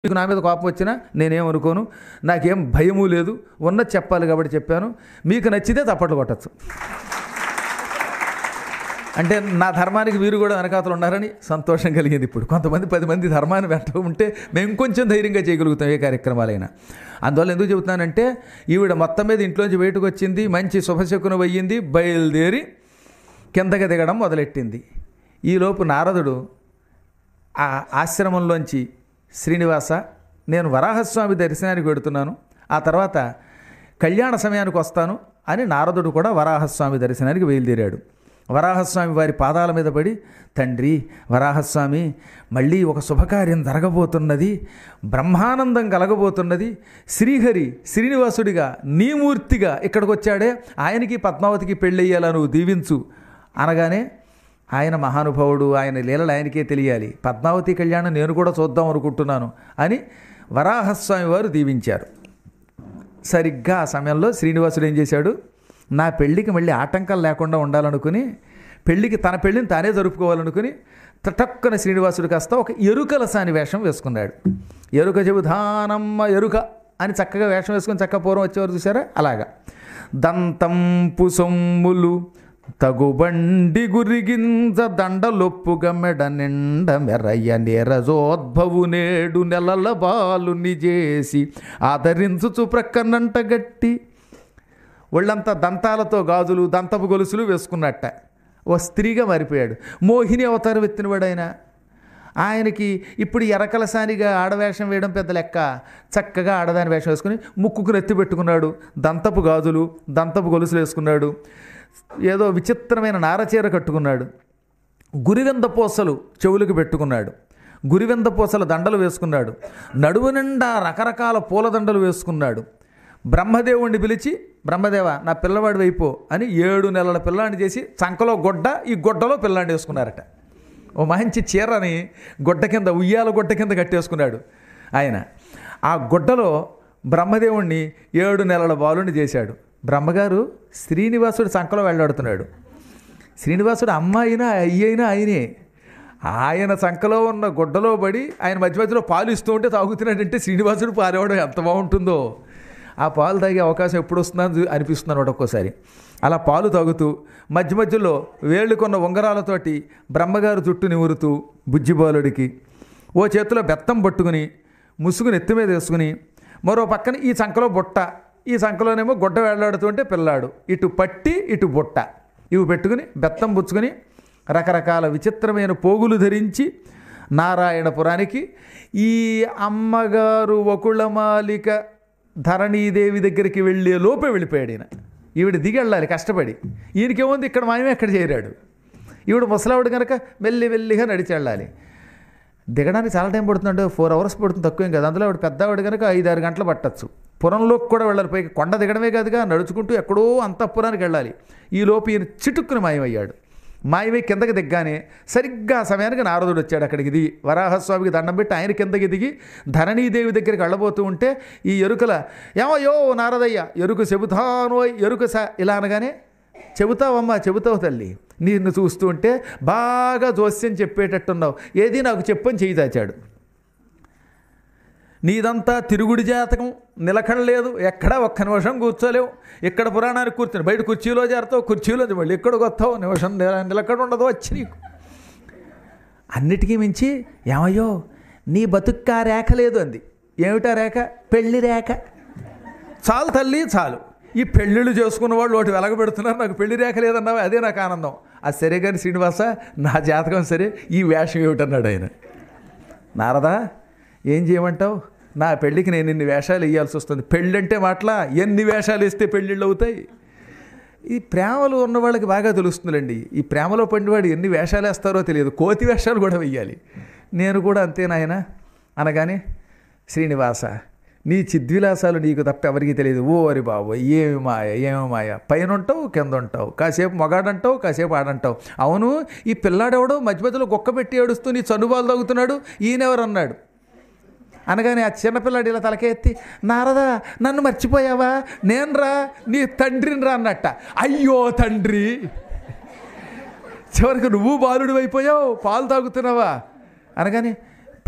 మీకు నా మీద కోపం వచ్చినా నేనేమనుకోను నాకేం భయము లేదు ఉన్నది చెప్పాలి కాబట్టి చెప్పాను మీకు నచ్చితే తప్పట్లు కొట్టచ్చు అంటే నా ధర్మానికి మీరు కూడా వెనకాతలు ఉన్నారని సంతోషం కలిగింది ఇప్పుడు కొంతమంది పది మంది ధర్మాన్ని వెంట ఉంటే మేము కొంచెం ధైర్యంగా చేయగలుగుతాం ఏ కార్యక్రమాలైనా అందువల్ల ఎందుకు చెబుతున్నానంటే ఈవిడ మొత్తం మీద ఇంట్లోంచి బయటకు వచ్చింది మంచి శుభశకునం అయ్యింది బయలుదేరి కిందకి దిగడం మొదలెట్టింది ఈలోపు నారదుడు ఆ ఆశ్రమంలోంచి శ్రీనివాస నేను వరాహస్వామి దర్శనానికి వెడుతున్నాను ఆ తర్వాత కళ్యాణ సమయానికి వస్తాను అని నారదుడు కూడా వరాహస్వామి దర్శనానికి బయలుదేరాడు వరాహస్వామి వారి పాదాల మీద పడి తండ్రి వరాహస్వామి మళ్ళీ ఒక శుభకార్యం జరగబోతున్నది బ్రహ్మానందం కలగబోతున్నది శ్రీహరి శ్రీనివాసుడిగా నీ మూర్తిగా ఇక్కడికి వచ్చాడే ఆయనకి పద్మావతికి పెళ్ళయ్యేలా నువ్వు దీవించు అనగానే ఆయన మహానుభావుడు ఆయన లీలలు ఆయనకే తెలియాలి పద్మావతి కళ్యాణం నేను కూడా చూద్దాం అనుకుంటున్నాను అని వరాహస్వామి వారు దీవించారు సరిగ్గా ఆ సమయంలో శ్రీనివాసుడు ఏం చేశాడు నా పెళ్ళికి మళ్ళీ ఆటంకాలు లేకుండా ఉండాలనుకుని పెళ్ళికి తన పెళ్ళిని తానే జరుపుకోవాలనుకుని తటక్కన శ్రీనివాసుడు కాస్త ఒక ఎరుకల సాని వేషం వేసుకున్నాడు ఎరుక చెబుధానమ్మ ఎరుక అని చక్కగా వేషం వేసుకుని చక్క పూర్వం వచ్చేవారు చూసారా అలాగా దంతంపు సొమ్ములు తగుబండి గురిగింజ దండలొప్పుగ మెడ నిండ మెరయ్య నీరజోద్భవు నేడు నెలల బాలుని చేసి ఆదరించుచు ప్రక్కనంట గట్టి ఒళ్ళంతా దంతాలతో గాజులు దంతపు గొలుసులు వేసుకున్నట్ట ఓ స్త్రీగా మారిపోయాడు మోహిని అవతారం ఎత్తినవాడు ఆయన ఆయనకి ఇప్పుడు ఎరకలసానిగా ఆడవేషం వేయడం పెద్ద లెక్క చక్కగా ఆడదాని వేషం వేసుకుని ముక్కుకు నెత్తి పెట్టుకున్నాడు దంతపు గాజులు దంతపు గొలుసులు వేసుకున్నాడు ఏదో విచిత్రమైన నారచీర కట్టుకున్నాడు గురివెంద పూసలు చెవులకు పెట్టుకున్నాడు గురివెంద పూసల దండలు వేసుకున్నాడు నడువు నిండా రకరకాల పూల దండలు వేసుకున్నాడు బ్రహ్మదేవుణ్ణి పిలిచి బ్రహ్మదేవ నా పిల్లవాడి వైపు అని ఏడు నెలల పిల్లాన్ని చేసి చంకలో గొడ్డ ఈ గొడ్డలో పిల్లాన్ని వేసుకున్నారట ఓ మంచి చీరని గొడ్డ కింద ఉయ్యాల గొడ్డ కింద కట్టేసుకున్నాడు ఆయన ఆ గుడ్డలో బ్రహ్మదేవుణ్ణి ఏడు నెలల బాలుని చేశాడు బ్రహ్మగారు శ్రీనివాసుడు చంకలో వెళ్ళాడుతున్నాడు శ్రీనివాసుడు అమ్మ అయినా అయ్యి అయినా ఆయనే ఆయన చంకలో ఉన్న గుడ్డలో పడి ఆయన మధ్య మధ్యలో పాలు ఇస్తూ ఉంటే తాగుతున్నాడంటే శ్రీనివాసుడు పారేవాడు ఎంత బాగుంటుందో ఆ పాలు తాగే అవకాశం ఎప్పుడు వస్తుందని అనిపిస్తుంది అనమాట ఒక్కోసారి అలా పాలు తాగుతూ మధ్య మధ్యలో వేళ్ళు కొన్న ఉంగరాలతోటి బ్రహ్మగారు చుట్టూ నిమురుతూ బుజ్జిబాలుడికి ఓ చేతిలో బెత్తం పట్టుకుని ముసుగుని ఎత్తి మీద వేసుకుని మరో పక్కన ఈ చంకలో బుట్ట ఈ సంఖలోనేమో గుడ్డ వేలాడుతుంటే పిల్లాడు ఇటు పట్టి ఇటు బుట్ట ఇవి పెట్టుకుని బెత్తం పుచ్చుకొని రకరకాల విచిత్రమైన పోగులు ధరించి నారాయణపురానికి ఈ అమ్మగారు వకుళమాలిక ధరణీదేవి దగ్గరికి వెళ్ళే లోపే వెళ్ళిపోయాడు ఈయన ఈవిడ దిగి వెళ్ళాలి కష్టపడి ఈయనకేముంది ఇక్కడ మాయమే ఎక్కడ చేరాడు ఈవిడ ముసలావిడ కనుక మెల్లి మెల్లిగా నడిచి వెళ్ళాలి దిగడానికి చాలా టైం పడుతుందంటే ఫోర్ అవర్స్ పడుతుంది తక్కువేం కదా అందులో ఆవిడ పెద్దవాడు కనుక ఐదు ఆరు గంటలు పట్టచ్చు పురంలోకి కూడా వెళ్ళాలి పైకి కొండ దిగడమే కాదుగా నడుచుకుంటూ ఎక్కడో అంతఃపురానికి వెళ్ళాలి ఈ లోపు ఈయన చిటుక్కుని మాయమయ్యాడు మాయమై కిందకి దిగ్గానే సరిగ్గా ఆ సమయానికి నారదుడు వచ్చాడు అక్కడికి దిగి వరాహస్వామికి దండం పెట్టి ఆయన కిందకి దిగి ధరణీదేవి దగ్గరికి వెళ్ళబోతూ ఉంటే ఈ ఎరుకల ఏమయ్యో నారదయ్య ఎరుకు చెబుతాను ఎరుక సా ఇలా అనగానే చెబుతావమ్మా చెబుతావు తల్లి నిన్ను చూస్తూ ఉంటే బాగా జోస్యం చెప్పేటట్టున్నావు ఏది నాకు చెప్పని చేయి దాచాడు నీదంతా తిరుగుడి జాతకం నిలకడలేదు ఎక్కడ ఒక్క నిమిషం కూర్చోలేవు ఇక్కడ పురాణానికి కూర్చొని బయట కుర్చీలో చేరతావు కుర్చీలో మళ్ళీ ఎక్కడికి వస్తావు నిమిషం నిల- నిలకడ ఉండదు వచ్చి నీకు అన్నిటికీ మించి ఏమయ్యో నీ బతుక్కా రేఖ లేదు అంది ఏమిటా రేఖ పెళ్లి రేఖ చాలు తల్లి చాలు ఈ పెళ్ళిళ్ళు చేసుకున్న వాళ్ళు ఒకటి వెలగబెడుతున్నారు నాకు పెళ్లి రేఖ లేదన్నావా అదే నాకు ఆనందం అది సరే కానీ శ్రీనివాస నా జాతకం సరే ఈ వేషం ఏమిటన్నాడు ఆయన నారదా ఏం చేయమంటావు నా పెళ్ళికి నేను ఇన్ని వేషాలు వేయాల్సి వస్తుంది పెళ్ళంటే మాటలా ఎన్ని వేషాలు వేస్తే పెళ్ళిళ్ళు అవుతాయి ఈ ప్రేమలో ఉన్న వాళ్ళకి బాగా తెలుస్తుందండి ఈ ప్రేమలో పడినవాడు ఎన్ని వేషాలు వేస్తారో తెలియదు కోతి వేషాలు కూడా వెయ్యాలి నేను కూడా అంతే నాయన అనగానే శ్రీనివాస నీ చిద్విలాసాలు నీకు తప్ప ఎవరికి తెలియదు ఓ అరి బాబు ఏమి మాయ ఏమి మాయ పైన ఉంటావు కింద ఉంటావు కాసేపు మగాడంటావు కాసేపు ఆడంటావు అవును ఈ పిల్లాడెవడో మధ్య మధ్యలో గుక్క పెట్టి ఏడుస్తూ నీ చనుబాలు తగ్గుతున్నాడు ఈయనెవరు అన్నాడు అనగానే ఆ చిన్నపిల్లాడు ఇలా తలకెత్తి నారదా నన్ను మర్చిపోయావా నేను రా నీ తండ్రిని రా అన్నట్ట అయ్యో తండ్రి చివరికి నువ్వు బాలుడు అయిపోయావు పాలు తాగుతున్నావా అనగానే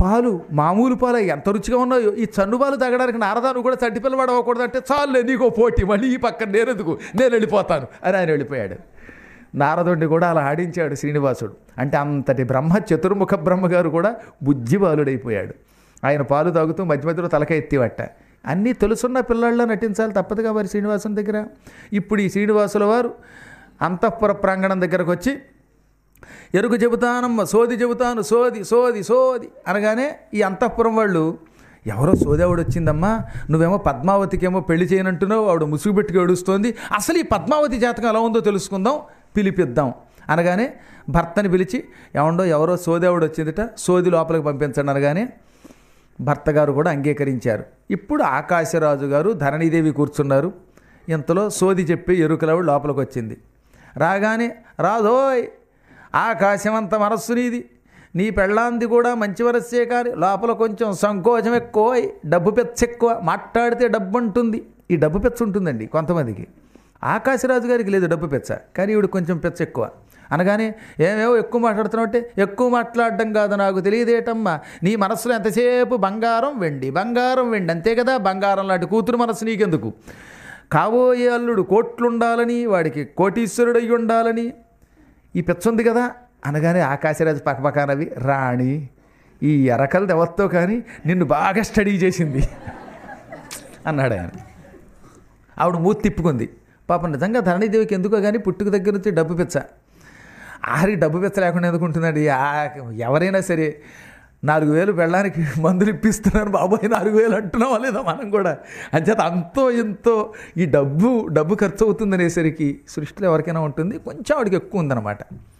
పాలు మామూలు పాలు ఎంత రుచిగా ఉన్నాయో ఈ చన్ను పాలు తాగడానికి నారదాను కూడా చట్టి పిల్లవాడు అవ్వకూడదు అంటే చాలులే నీకో పోటీ మళ్ళీ ఈ పక్కన నేనెందుకు నేను వెళ్ళిపోతాను అని ఆయన వెళ్ళిపోయాడు నారదుడిని కూడా అలా ఆడించాడు శ్రీనివాసుడు అంటే అంతటి బ్రహ్మ చతుర్ముఖ బ్రహ్మగారు కూడా బుద్ధిబాలుడైపోయాడు ఆయన పాలు తాగుతూ మధ్య మధ్యలో తలక ఎత్తివట్ట అన్నీ తెలుసున్న పిల్లల్లో నటించాలి తప్పదుగా మరి శ్రీనివాసుని దగ్గర ఇప్పుడు ఈ శ్రీనివాసుల వారు అంతఃపుర ప్రాంగణం దగ్గరకు వచ్చి ఎరుకు చెబుతానమ్మ సోది చెబుతాను సోది సోది సోది అనగానే ఈ అంతఃపురం వాళ్ళు ఎవరో సోదేవుడు వచ్చిందమ్మా నువ్వేమో పద్మావతికేమో పెళ్లి చేయనంటున్నావు ఆవిడ ముసుగు పెట్టుకు ఏడుస్తోంది అసలు ఈ పద్మావతి జాతకం ఎలా ఉందో తెలుసుకుందాం పిలిపిద్దాం అనగానే భర్తని పిలిచి ఏమండో ఎవరో సోదేవుడు వచ్చిందిట సోది లోపలికి పంపించండి అనగానే భర్త గారు కూడా అంగీకరించారు ఇప్పుడు ఆకాశరాజు గారు ధరణీదేవి కూర్చున్నారు ఇంతలో సోది చెప్పి ఎరుకలవిడ లోపలికి వచ్చింది రాగానే రాదోయ్ ఆకాశమంత మనస్సు నీది నీ పెళ్ళాంది కూడా మంచి వరసే కానీ లోపల కొంచెం సంకోచం ఎక్కువ డబ్బు పెచ్చ ఎక్కువ మాట్లాడితే డబ్బు ఉంటుంది ఈ డబ్బు పెచ్చ ఉంటుందండి కొంతమందికి ఆకాశరాజు గారికి లేదు డబ్బు పెచ్చ కానీ ఈవిడ కొంచెం పెచ్చ ఎక్కువ అనగానే ఏమేవో ఎక్కువ మాట్లాడుతున్నావు అంటే ఎక్కువ మాట్లాడడం కాదు నాకు తెలియదేటమ్మా నీ మనసులో ఎంతసేపు బంగారం వెండి బంగారం వెండి అంతే కదా బంగారం లాంటి కూతురు మనసు నీకెందుకు కాబోయే అల్లుడు కోట్లుండాలని వాడికి కోటీశ్వరుడు అయి ఉండాలని ఈ పెచ్చుంది కదా అనగానే ఆకాశరాజు పక్కపక్కనవి రాణి ఈ ఎరకలది ఎవరితో కానీ నిన్ను బాగా స్టడీ చేసింది అన్నాడు ఆయన ఆవిడ మూతి తిప్పుకుంది పాపం నిజంగా ధరణీదేవికి ఎందుకో కానీ పుట్టుక దగ్గర నుంచి డబ్బు పిచ్చ ఆరి డబ్బు పిచ్చ లేకుండా ఎందుకు ఉంటుందండి ఆ- ఎవరైనా సరే నాలుగు వేలు వెళ్ళడానికి మందులు ఇప్పిస్తున్నారు బాబాయ్ నాలుగు వేలు అంటున్నావా లేదా మనం కూడా అంచేత అంతో ఎంతో ఈ డబ్బు డబ్బు ఖర్చు అవుతుంది అనేసరికి సృష్టిలో ఎవరికైనా ఉంటుంది కొంచెం ఆవిడకి ఎక్కువ ఉందన్నమాట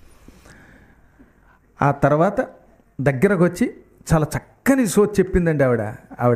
ఆ తర్వాత దగ్గరకు వచ్చి చాలా చక్కని సోచ్ చెప్పిందండి ఆవిడ ఆవిడ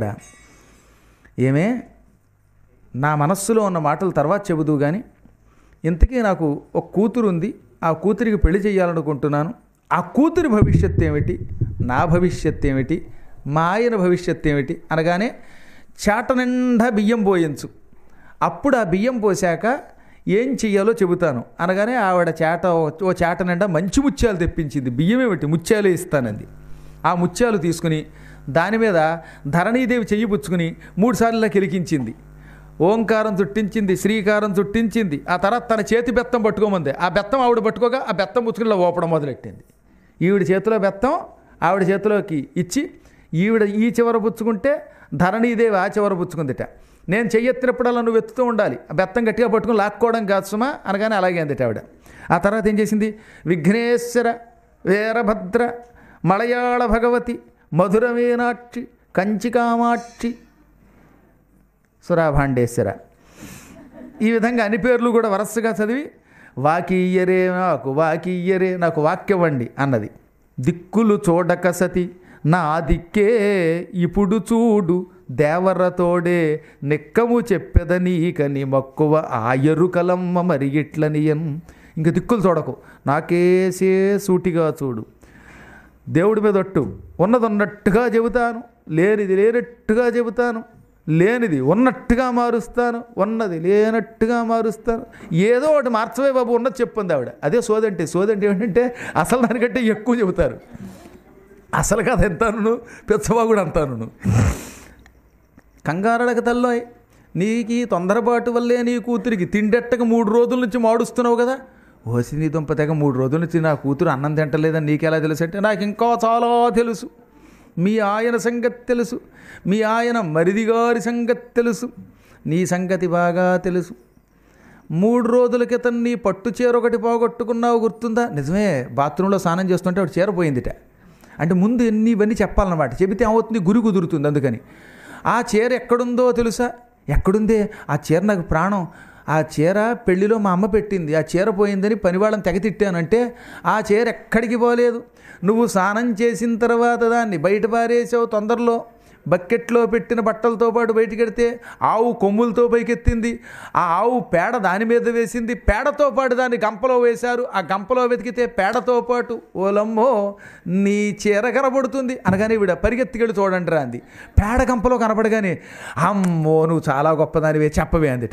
ఏమే నా మనస్సులో ఉన్న మాటలు తర్వాత చెబుదు కానీ ఇంతకీ నాకు ఒక కూతురు ఉంది ఆ కూతురికి పెళ్లి చేయాలనుకుంటున్నాను ఆ కూతురి భవిష్యత్తు ఏమిటి నా భవిష్యత్తు ఏమిటి మా ఆయన భవిష్యత్తు ఏమిటి అనగానే చాట నిండా బియ్యం పోయించు అప్పుడు ఆ బియ్యం పోసాక ఏం చెయ్యాలో చెబుతాను అనగానే ఆవిడ చేట ఓ చేట నిండా మంచి ముత్యాలు తెప్పించింది బియ్యం ఏమిటి ముత్యాలే ఇస్తానంది ఆ ముత్యాలు తీసుకుని దాని మీద ధరణీదేవి చెయ్యి పుచ్చుకుని మూడుసార్లు కిలికించింది ఓంకారం చుట్టించింది శ్రీకారం చుట్టించింది ఆ తర్వాత తన చేతి బెత్తం పట్టుకోమంది ఆ బెత్తం ఆవిడ పట్టుకోగా ఆ బెత్తం పుచ్చుకుని ఇలా ఓపడం మొదలెట్టింది ఈవిడ చేతిలో బెత్తం ఆవిడ చేతిలోకి ఇచ్చి ఈవిడ ఈ చివర పుచ్చుకుంటే ధరణీదేవి ఆ చివర పుచ్చుకుందిట నేను చెయ్యెత్తినప్పుడల్లా నువ్వు ఎత్తుతూ ఉండాలి ఆ బెత్తం గట్టిగా పట్టుకుని లాక్కోవడం కాదు సుమా అనగానే అలాగే అందిట ఆవిడ ఆ తర్వాత ఏం చేసింది విఘ్నేశ్వర వీరభద్ర మలయాళ భగవతి మధుర మీనాక్షి కంచికామాక్షి సురాభాండేశ్వర ఈ విధంగా అన్ని పేర్లు కూడా వరసగా చదివి వాకియ్యరే నాకు వాకియ్యరే నాకు వాక్యవండి అన్నది దిక్కులు చూడక సతి నా దిక్కే ఇప్పుడు చూడు దేవరతోడే నిక్కము చెప్పెద నీకని మక్కువ ఆయరు కలమ్మ మరి ఇట్లనియన్ ఇంక దిక్కులు చూడకు నాకేసే సూటిగా చూడు దేవుడి మీద ఒట్టు ఉన్నది ఉన్నట్టుగా చెబుతాను లేనిది లేనట్టుగా చెబుతాను లేనిది ఉన్నట్టుగా మారుస్తాను ఉన్నది లేనట్టుగా మారుస్తాను ఏదో ఒకటి మార్చవే బాబు ఉన్నది చెప్పుంది ఆవిడ అదే సోదంటే సోదంటే ఏంటంటే అసలు దానికంటే ఎక్కువ చెబుతారు అసలు కథ ఎంతాను పెచ్చబాగుడు అంతాను కంగారడక తల్లోయ్ నీకు ఈ తొందరపాటు వల్లే నీ కూతురికి తిండెట్టక మూడు రోజుల నుంచి మాడుస్తున్నావు కదా ఓసి నీ దుంప తెగ మూడు రోజుల నుంచి నా కూతురు అన్నం తింటలేదని నీకెలా తెలుసు అంటే నాకు ఇంకా చాలా తెలుసు మీ ఆయన సంగతి తెలుసు మీ ఆయన మరిది గారి సంగతి తెలుసు నీ సంగతి బాగా తెలుసు మూడు రోజుల క్రితం నీ పట్టు చీర ఒకటి పోగొట్టుకున్నావు గుర్తుందా నిజమే బాత్రూంలో స్నానం చేస్తుంటే ఒకటి చీర పోయిందిట అంటే ముందు ఎన్ని ఇవన్నీ చెప్పాలన్నమాట చెబితే ఏమవుతుంది గురి కుదురుతుంది అందుకని ఆ చీర ఎక్కడుందో తెలుసా ఎక్కడుందే ఆ చీర నాకు ప్రాణం ఆ చీర పెళ్లిలో మా అమ్మ పెట్టింది ఆ చీర పోయిందని పనివాళ్ళని తెగ తిట్టానంటే ఆ చీర ఎక్కడికి పోలేదు నువ్వు స్నానం చేసిన తర్వాత దాన్ని బయట పారేసావు తొందరలో బకెట్లో పెట్టిన బట్టలతో పాటు బయటికెడితే ఆవు కొమ్ములతో పైకెత్తింది ఆ ఆవు పేడ దాని మీద వేసింది పేడతో పాటు దాన్ని గంపలో వేశారు ఆ గంపలో వెతికితే పేడతో పాటు ఓలమ్మో నీ చీర కనబడుతుంది అనగానే వీడ పరిగెత్తికెళ్ళి చూడండి రా అంది పేడ గంపలో కనపడగానే అమ్మో నువ్వు చాలా గొప్పదానివే చెప్పవే అందిట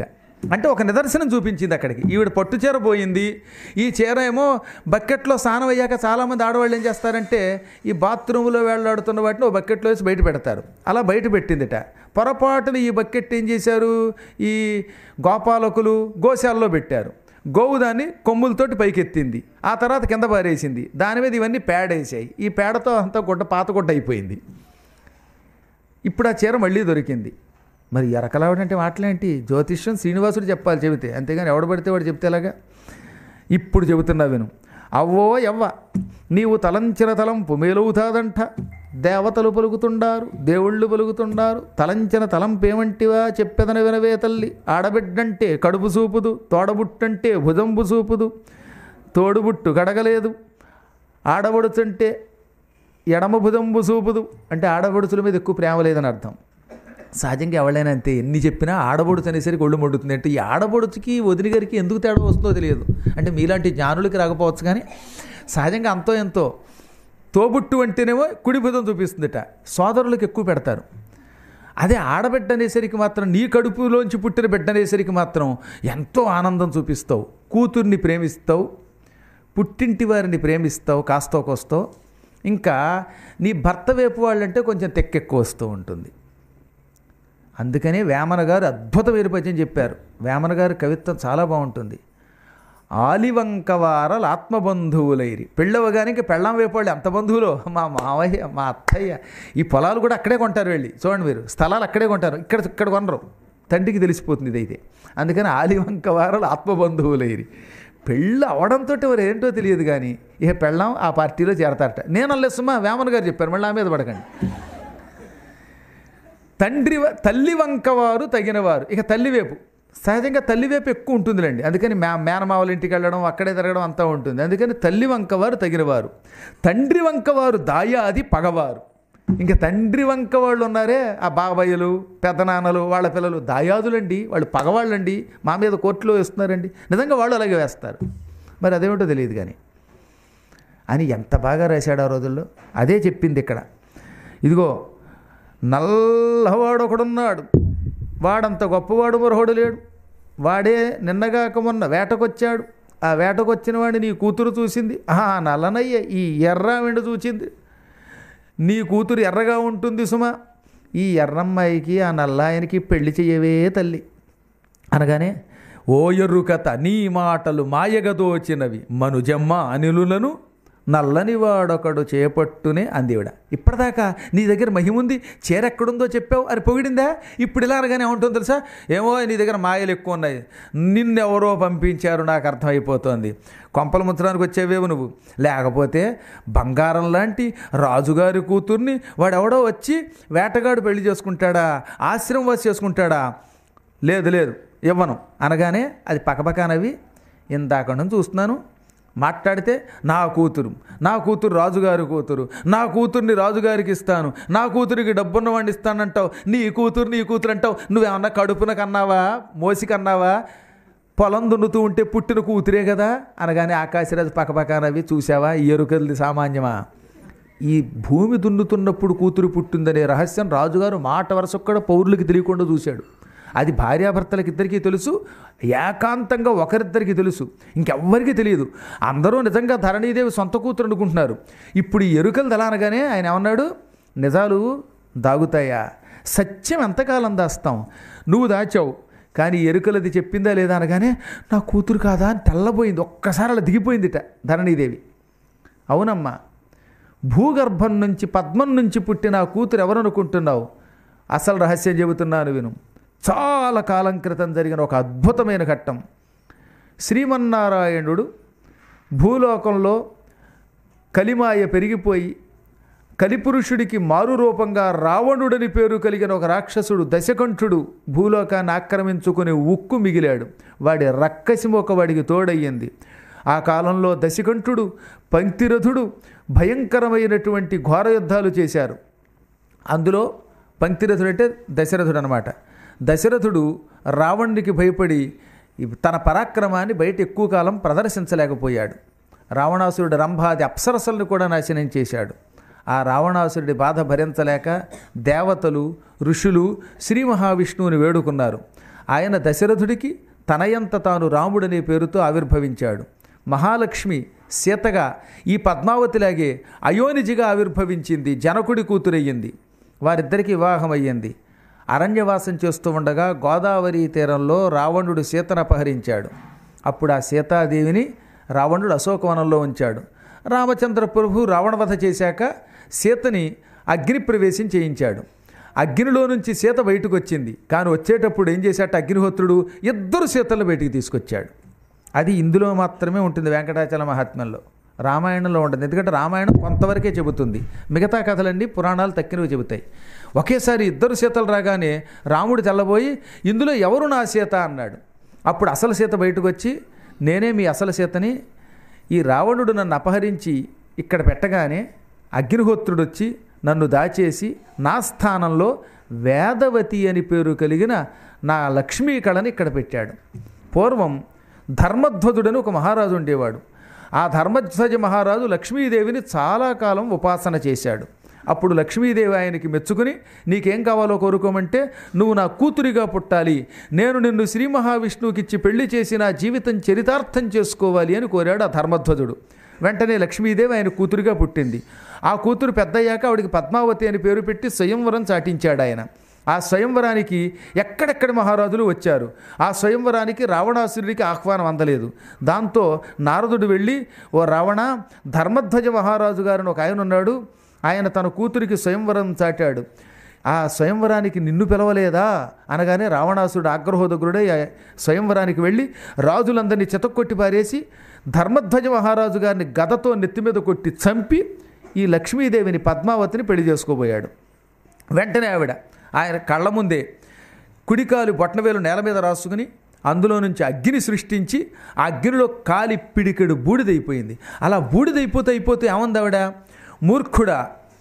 అంటే ఒక నిదర్శనం చూపించింది అక్కడికి ఈవిడ పట్టు చీర పోయింది ఈ చీర ఏమో బకెట్లో స్నానం అయ్యాక చాలామంది ఆడవాళ్ళు ఏం చేస్తారంటే ఈ బాత్రూంలో వేళ్లాడుతున్న వాటిని ఓ బకెట్లో వేసి బయట పెడతారు అలా బయట పెట్టిందిట పొరపాటున ఈ బకెట్ ఏం చేశారు ఈ గోపాలకులు గోశాలలో పెట్టారు గోవు దాన్ని కొమ్ములతోటి పైకెత్తింది ఆ తర్వాత కింద పారేసింది దాని మీద ఇవన్నీ పేడ వేసాయి ఈ పేడతో అంతా గుడ్డ పాత గుడ్డ అయిపోయింది ఇప్పుడు ఆ చీర మళ్ళీ దొరికింది మరి ఎరకలావడంటే మాటలేంటి జ్యోతిష్యం శ్రీనివాసుడు చెప్పాలి చెబితే అంతేగాని ఎవడు పడితే వాడు చెప్తే ఎలాగా ఇప్పుడు చెబుతున్నా విను అవ్వో ఎవ్వ నీవు తలంచిన తలంపు మేలవుతాదంట దేవతలు పలుకుతుండారు దేవుళ్ళు పలుకుతుండారు తలంచిన తలంపు ఏమంటివా చెప్పెదన వినవే తల్లి ఆడబిడ్డంటే కడుపు చూపుదు తోడబుట్టంటే భుజంబు చూపుదు తోడుబుట్టు గడగలేదు ఆడబడుతుంటే ఎడమ భుజంబు చూపుదు అంటే ఆడబడుచుల మీద ఎక్కువ ప్రేమ లేదని అర్థం సహజంగా ఎవరైనా అంతే ఎన్ని చెప్పినా ఆడబొడుచు అనేసరికి ఒళ్ళు మండుతుంది అంటే ఈ ఆడబొడుచుకి వదిన గారికి ఎందుకు తేడా వస్తుందో తెలియదు అంటే మీలాంటి జ్ఞానులకి రాకపోవచ్చు కానీ సహజంగా అంతో ఎంతో తోబుట్టు అంటేనేమో కుడి భుజం చూపిస్తుందట సోదరులకు ఎక్కువ పెడతారు అదే ఆడబిడ్డ అనేసరికి మాత్రం నీ కడుపులోంచి పుట్టిన బిడ్డ అనేసరికి మాత్రం ఎంతో ఆనందం చూపిస్తావు కూతుర్ని ప్రేమిస్తావు పుట్టింటి వారిని ప్రేమిస్తావు కాస్తో కోస్తో ఇంకా నీ భర్త వైపు వాళ్ళంటే కొంచెం తెక్కెక్కువ వస్తూ ఉంటుంది అందుకనే వేమన గారు అద్భుతమైన పద్యం చెప్పారు వేమన గారి కవిత్వం చాలా బాగుంటుంది ఆలివంకవారలు ఆత్మబంధువులైరి పెళ్ళవగానికి పెళ్ళం వేపాళ్ళు ఎంత బంధువులో మా మావయ్య మా అత్తయ్య ఈ పొలాలు కూడా అక్కడే కొంటారు వెళ్ళి చూడండి మీరు స్థలాలు అక్కడే కొంటారు ఇక్కడ ఇక్కడ కొనరు తండ్రికి తెలిసిపోతుంది ఇదైతే అందుకని ఆలివంకవారలు ఆత్మబంధువులైరి పెళ్ళి అవడంతో మరి ఏంటో తెలియదు కానీ ఇక పెళ్ళం ఆ పార్టీలో చేరతారట నేను అల్లెస్సుమా వేమన్ గారు చెప్పారు మళ్ళీ ఆ మీద పడకండి తండ్రి వ- తల్లి వంకవారు తగినవారు ఇక తల్లివేపు సహజంగా తల్లివేపు ఎక్కువ ఉంటుందిలేండి అందుకని మే మేనమావల ఇంటికి వెళ్ళడం అక్కడే తిరగడం అంతా ఉంటుంది అందుకని తల్లి వంకవారు తగినవారు తండ్రి వంకవారు దాయాది పగవారు ఇంకా తండ్రి వంక వాళ్ళు ఉన్నారే ఆ బాబాయ్యలు పెద్దనాన్నలు వాళ్ళ పిల్లలు దాయాదులండి వాళ్ళు పగవాళ్ళండి మా మీద కోర్టులో వేస్తున్నారండి నిజంగా వాళ్ళు అలాగే వేస్తారు మరి అదేమిటో తెలియదు కానీ అని ఎంత బాగా రాశాడు ఆ రోజుల్లో అదే చెప్పింది ఇక్కడ ఇదిగో నల్లవాడు ఒకడున్నాడు వాడంత గొప్పవాడు మరొకడు లేడు వాడే నిన్నగాక మొన్న వేటకొచ్చాడు ఆ వేటకొచ్చిన వాడిని నీ కూతురు చూసింది ఆహా నల్లనయ్య ఈ ఎర్రావిండు చూసింది నీ కూతురు ఎర్రగా ఉంటుంది సుమా ఈ ఎర్రమ్మాయికి ఆ నల్లాయనికి పెళ్లి చెయ్యవే తల్లి అనగానే ఓ ఎర్రు కథ నీ మాటలు మాయగదోచినవి మనుజమ్మ అనిలులను నల్లని వాడొకడు చేపట్టునే అందివిడ ఇప్పటిదాకా నీ దగ్గర మహిముంది చీర ఎక్కడుందో చెప్పావు అని పొగిడిందా ఇప్పుడు ఇలా అనగానే ఏముంటుందో తెలుసా ఏమో నీ దగ్గర మాయలు ఎక్కువ ఉన్నాయి నిన్నెవరో పంపించారు నాకు అర్థమైపోతోంది కొంపలు ముంచడానికి వచ్చేవేవు నువ్వు లేకపోతే బంగారం లాంటి రాజుగారి కూతుర్ని వాడెవడో వచ్చి వేటగాడు పెళ్లి చేసుకుంటాడా ఆశ్రమం వచ్చి చేసుకుంటాడా లేదు లేదు ఇవ్వను అనగానే అది పక్కపక్కనవి ఇందాక నుంచి చూస్తున్నాను మాట్లాడితే నా కూతురు నా కూతురు రాజుగారి కూతురు నా కూతుర్ని రాజుగారికి ఇస్తాను నా కూతురికి డబ్బున్న వాడిని ఇస్తానంటావు నీ కూతురు నీ కూతురు అంటావు నువ్వేమన్నా కడుపున కన్నావా మోసి కన్నావా పొలం దున్నుతూ ఉంటే పుట్టిన కూతురే కదా అనగానే ఆకాశరాజు పక్కపక్కనవి చూసావా ఈ ఎరుకలది సామాన్యమా ఈ భూమి దున్నుతున్నప్పుడు కూతురు పుట్టిందనే రహస్యం రాజుగారు మాట వరసొక్కడ పౌరులకి తెలియకుండా చూశాడు అది భార్యాభర్తలకి ఇద్దరికీ తెలుసు ఏకాంతంగా ఒకరిద్దరికి తెలుసు ఇంకెవ్వరికీ తెలియదు అందరూ నిజంగా ధరణీదేవి సొంత కూతురు అనుకుంటున్నారు ఇప్పుడు ఈ ఎరుకలు తెలానగానే ఆయన ఏమన్నాడు నిజాలు దాగుతాయా సత్యం ఎంతకాలం దాస్తాం నువ్వు దాచావు కానీ ఎరుకలది చెప్పిందా లేదా అనగానే నా కూతురు కాదా అని తెల్లబోయింది ఒక్కసారి అలా దిగిపోయిందిట ధరణీదేవి అవునమ్మా భూగర్భం నుంచి పద్మం నుంచి పుట్టిన ఆ కూతురు ఎవరనుకుంటున్నావు అసలు రహస్యం చెబుతున్నాను విను చాలా కాలం క్రితం జరిగిన ఒక అద్భుతమైన ఘట్టం శ్రీమన్నారాయణుడు భూలోకంలో కలిమాయ పెరిగిపోయి కలిపురుషుడికి మారు రూపంగా రావణుడని పేరు కలిగిన ఒక రాక్షసుడు దశకంఠుడు భూలోకాన్ని ఆక్రమించుకుని ఉక్కు మిగిలాడు వాడి రక్కసిమ ఒక వాడికి తోడయ్యింది ఆ కాలంలో దశకంఠుడు పంక్తిరథుడు భయంకరమైనటువంటి ఘోర యుద్ధాలు చేశారు అందులో పంక్తిరథుడు అంటే దశరథుడు అనమాట దశరథుడు రావణుడికి భయపడి ఈ తన పరాక్రమాన్ని బయట ఎక్కువ కాలం ప్రదర్శించలేకపోయాడు రావణాసురుడు రంభాది అప్సరసలను కూడా నాశనం చేశాడు ఆ రావణాసురుడి బాధ భరించలేక దేవతలు ఋషులు శ్రీ మహావిష్ణువుని వేడుకున్నారు ఆయన దశరథుడికి తనయంత తాను రాముడనే పేరుతో ఆవిర్భవించాడు మహాలక్ష్మి సీతగా ఈ పద్మావతిలాగే అయోనిజిగా ఆవిర్భవించింది జనకుడి కూతురయ్యింది వారిద్దరికి వివాహం అయ్యింది అరణ్యవాసం చేస్తూ ఉండగా గోదావరి తీరంలో రావణుడు సీతను అపహరించాడు అప్పుడు ఆ సీతాదేవిని రావణుడు అశోకవనంలో ఉంచాడు రామచంద్ర ప్రభు రావణవధ చేశాక సీతని అగ్ని ప్రవేశం చేయించాడు అగ్నిలో నుంచి సీత బయటకు వచ్చింది కానీ వచ్చేటప్పుడు ఏం చేశాట అగ్నిహోత్రుడు ఇద్దరు సీతలు బయటికి తీసుకొచ్చాడు అది ఇందులో మాత్రమే ఉంటుంది వెంకటాచల మహాత్మ్యంలో రామాయణంలో ఉంటుంది ఎందుకంటే రామాయణం కొంతవరకే చెబుతుంది మిగతా కథలన్నీ పురాణాలు తక్కినవి చెబుతాయి ఒకేసారి ఇద్దరు సీతలు రాగానే రాముడు తెల్లబోయి ఇందులో ఎవరు నా సీత అన్నాడు అప్పుడు అసలు సీత బయటకు వచ్చి నేనే మీ అసలు సీతని ఈ రావణుడు నన్ను అపహరించి ఇక్కడ పెట్టగానే అగ్నిహోత్రుడు వచ్చి నన్ను దాచేసి నా స్థానంలో వేదవతి అని పేరు కలిగిన నా లక్ష్మీ కళని ఇక్కడ పెట్టాడు పూర్వం ధర్మధ్వజుడని ఒక మహారాజు ఉండేవాడు ఆ ధర్మధ్వజ మహారాజు లక్ష్మీదేవిని చాలా కాలం ఉపాసన చేశాడు అప్పుడు లక్ష్మీదేవి ఆయనకి మెచ్చుకుని నీకేం కావాలో కోరుకోమంటే నువ్వు నా కూతురిగా పుట్టాలి నేను నిన్ను శ్రీ మహావిష్ణువుకిచ్చి పెళ్లి చేసి నా జీవితం చరితార్థం చేసుకోవాలి అని కోరాడు ఆ ధర్మధ్వజుడు వెంటనే లక్ష్మీదేవి ఆయన కూతురిగా పుట్టింది ఆ కూతురు పెద్దయ్యాక ఆవిడికి పద్మావతి అని పేరు పెట్టి స్వయంవరం చాటించాడు ఆయన ఆ స్వయంవరానికి ఎక్కడెక్కడ మహారాజులు వచ్చారు ఆ స్వయంవరానికి రావణాసురుడికి ఆహ్వానం అందలేదు దాంతో నారదుడు వెళ్ళి ఓ రావణ ధర్మధ్వజ మహారాజు గారిని ఒక ఆయన ఉన్నాడు ఆయన తన కూతురికి స్వయంవరం చాటాడు ఆ స్వయంవరానికి నిన్ను పిలవలేదా అనగానే రావణాసురుడు ఆగ్రహోదగ్రుడై ఆ స్వయంవరానికి వెళ్ళి రాజులందరినీ చితక్కొట్టి పారేసి ధర్మధ్వజ మహారాజు గారిని గదతో నెత్తి మీద కొట్టి చంపి ఈ లక్ష్మీదేవిని పద్మావతిని పెళ్లి చేసుకోబోయాడు వెంటనే ఆవిడ ఆయన కళ్ళ ముందే కుడికాలు బొట్టనవేలు నేల మీద రాసుకుని అందులో నుంచి అగ్ని సృష్టించి ఆ అగ్నిలో కాలి పిడికెడు బూడిదైపోయింది అలా బూడిదైపోతే అయిపోతే ఏమంది ఆవిడ మూర్ఖుడా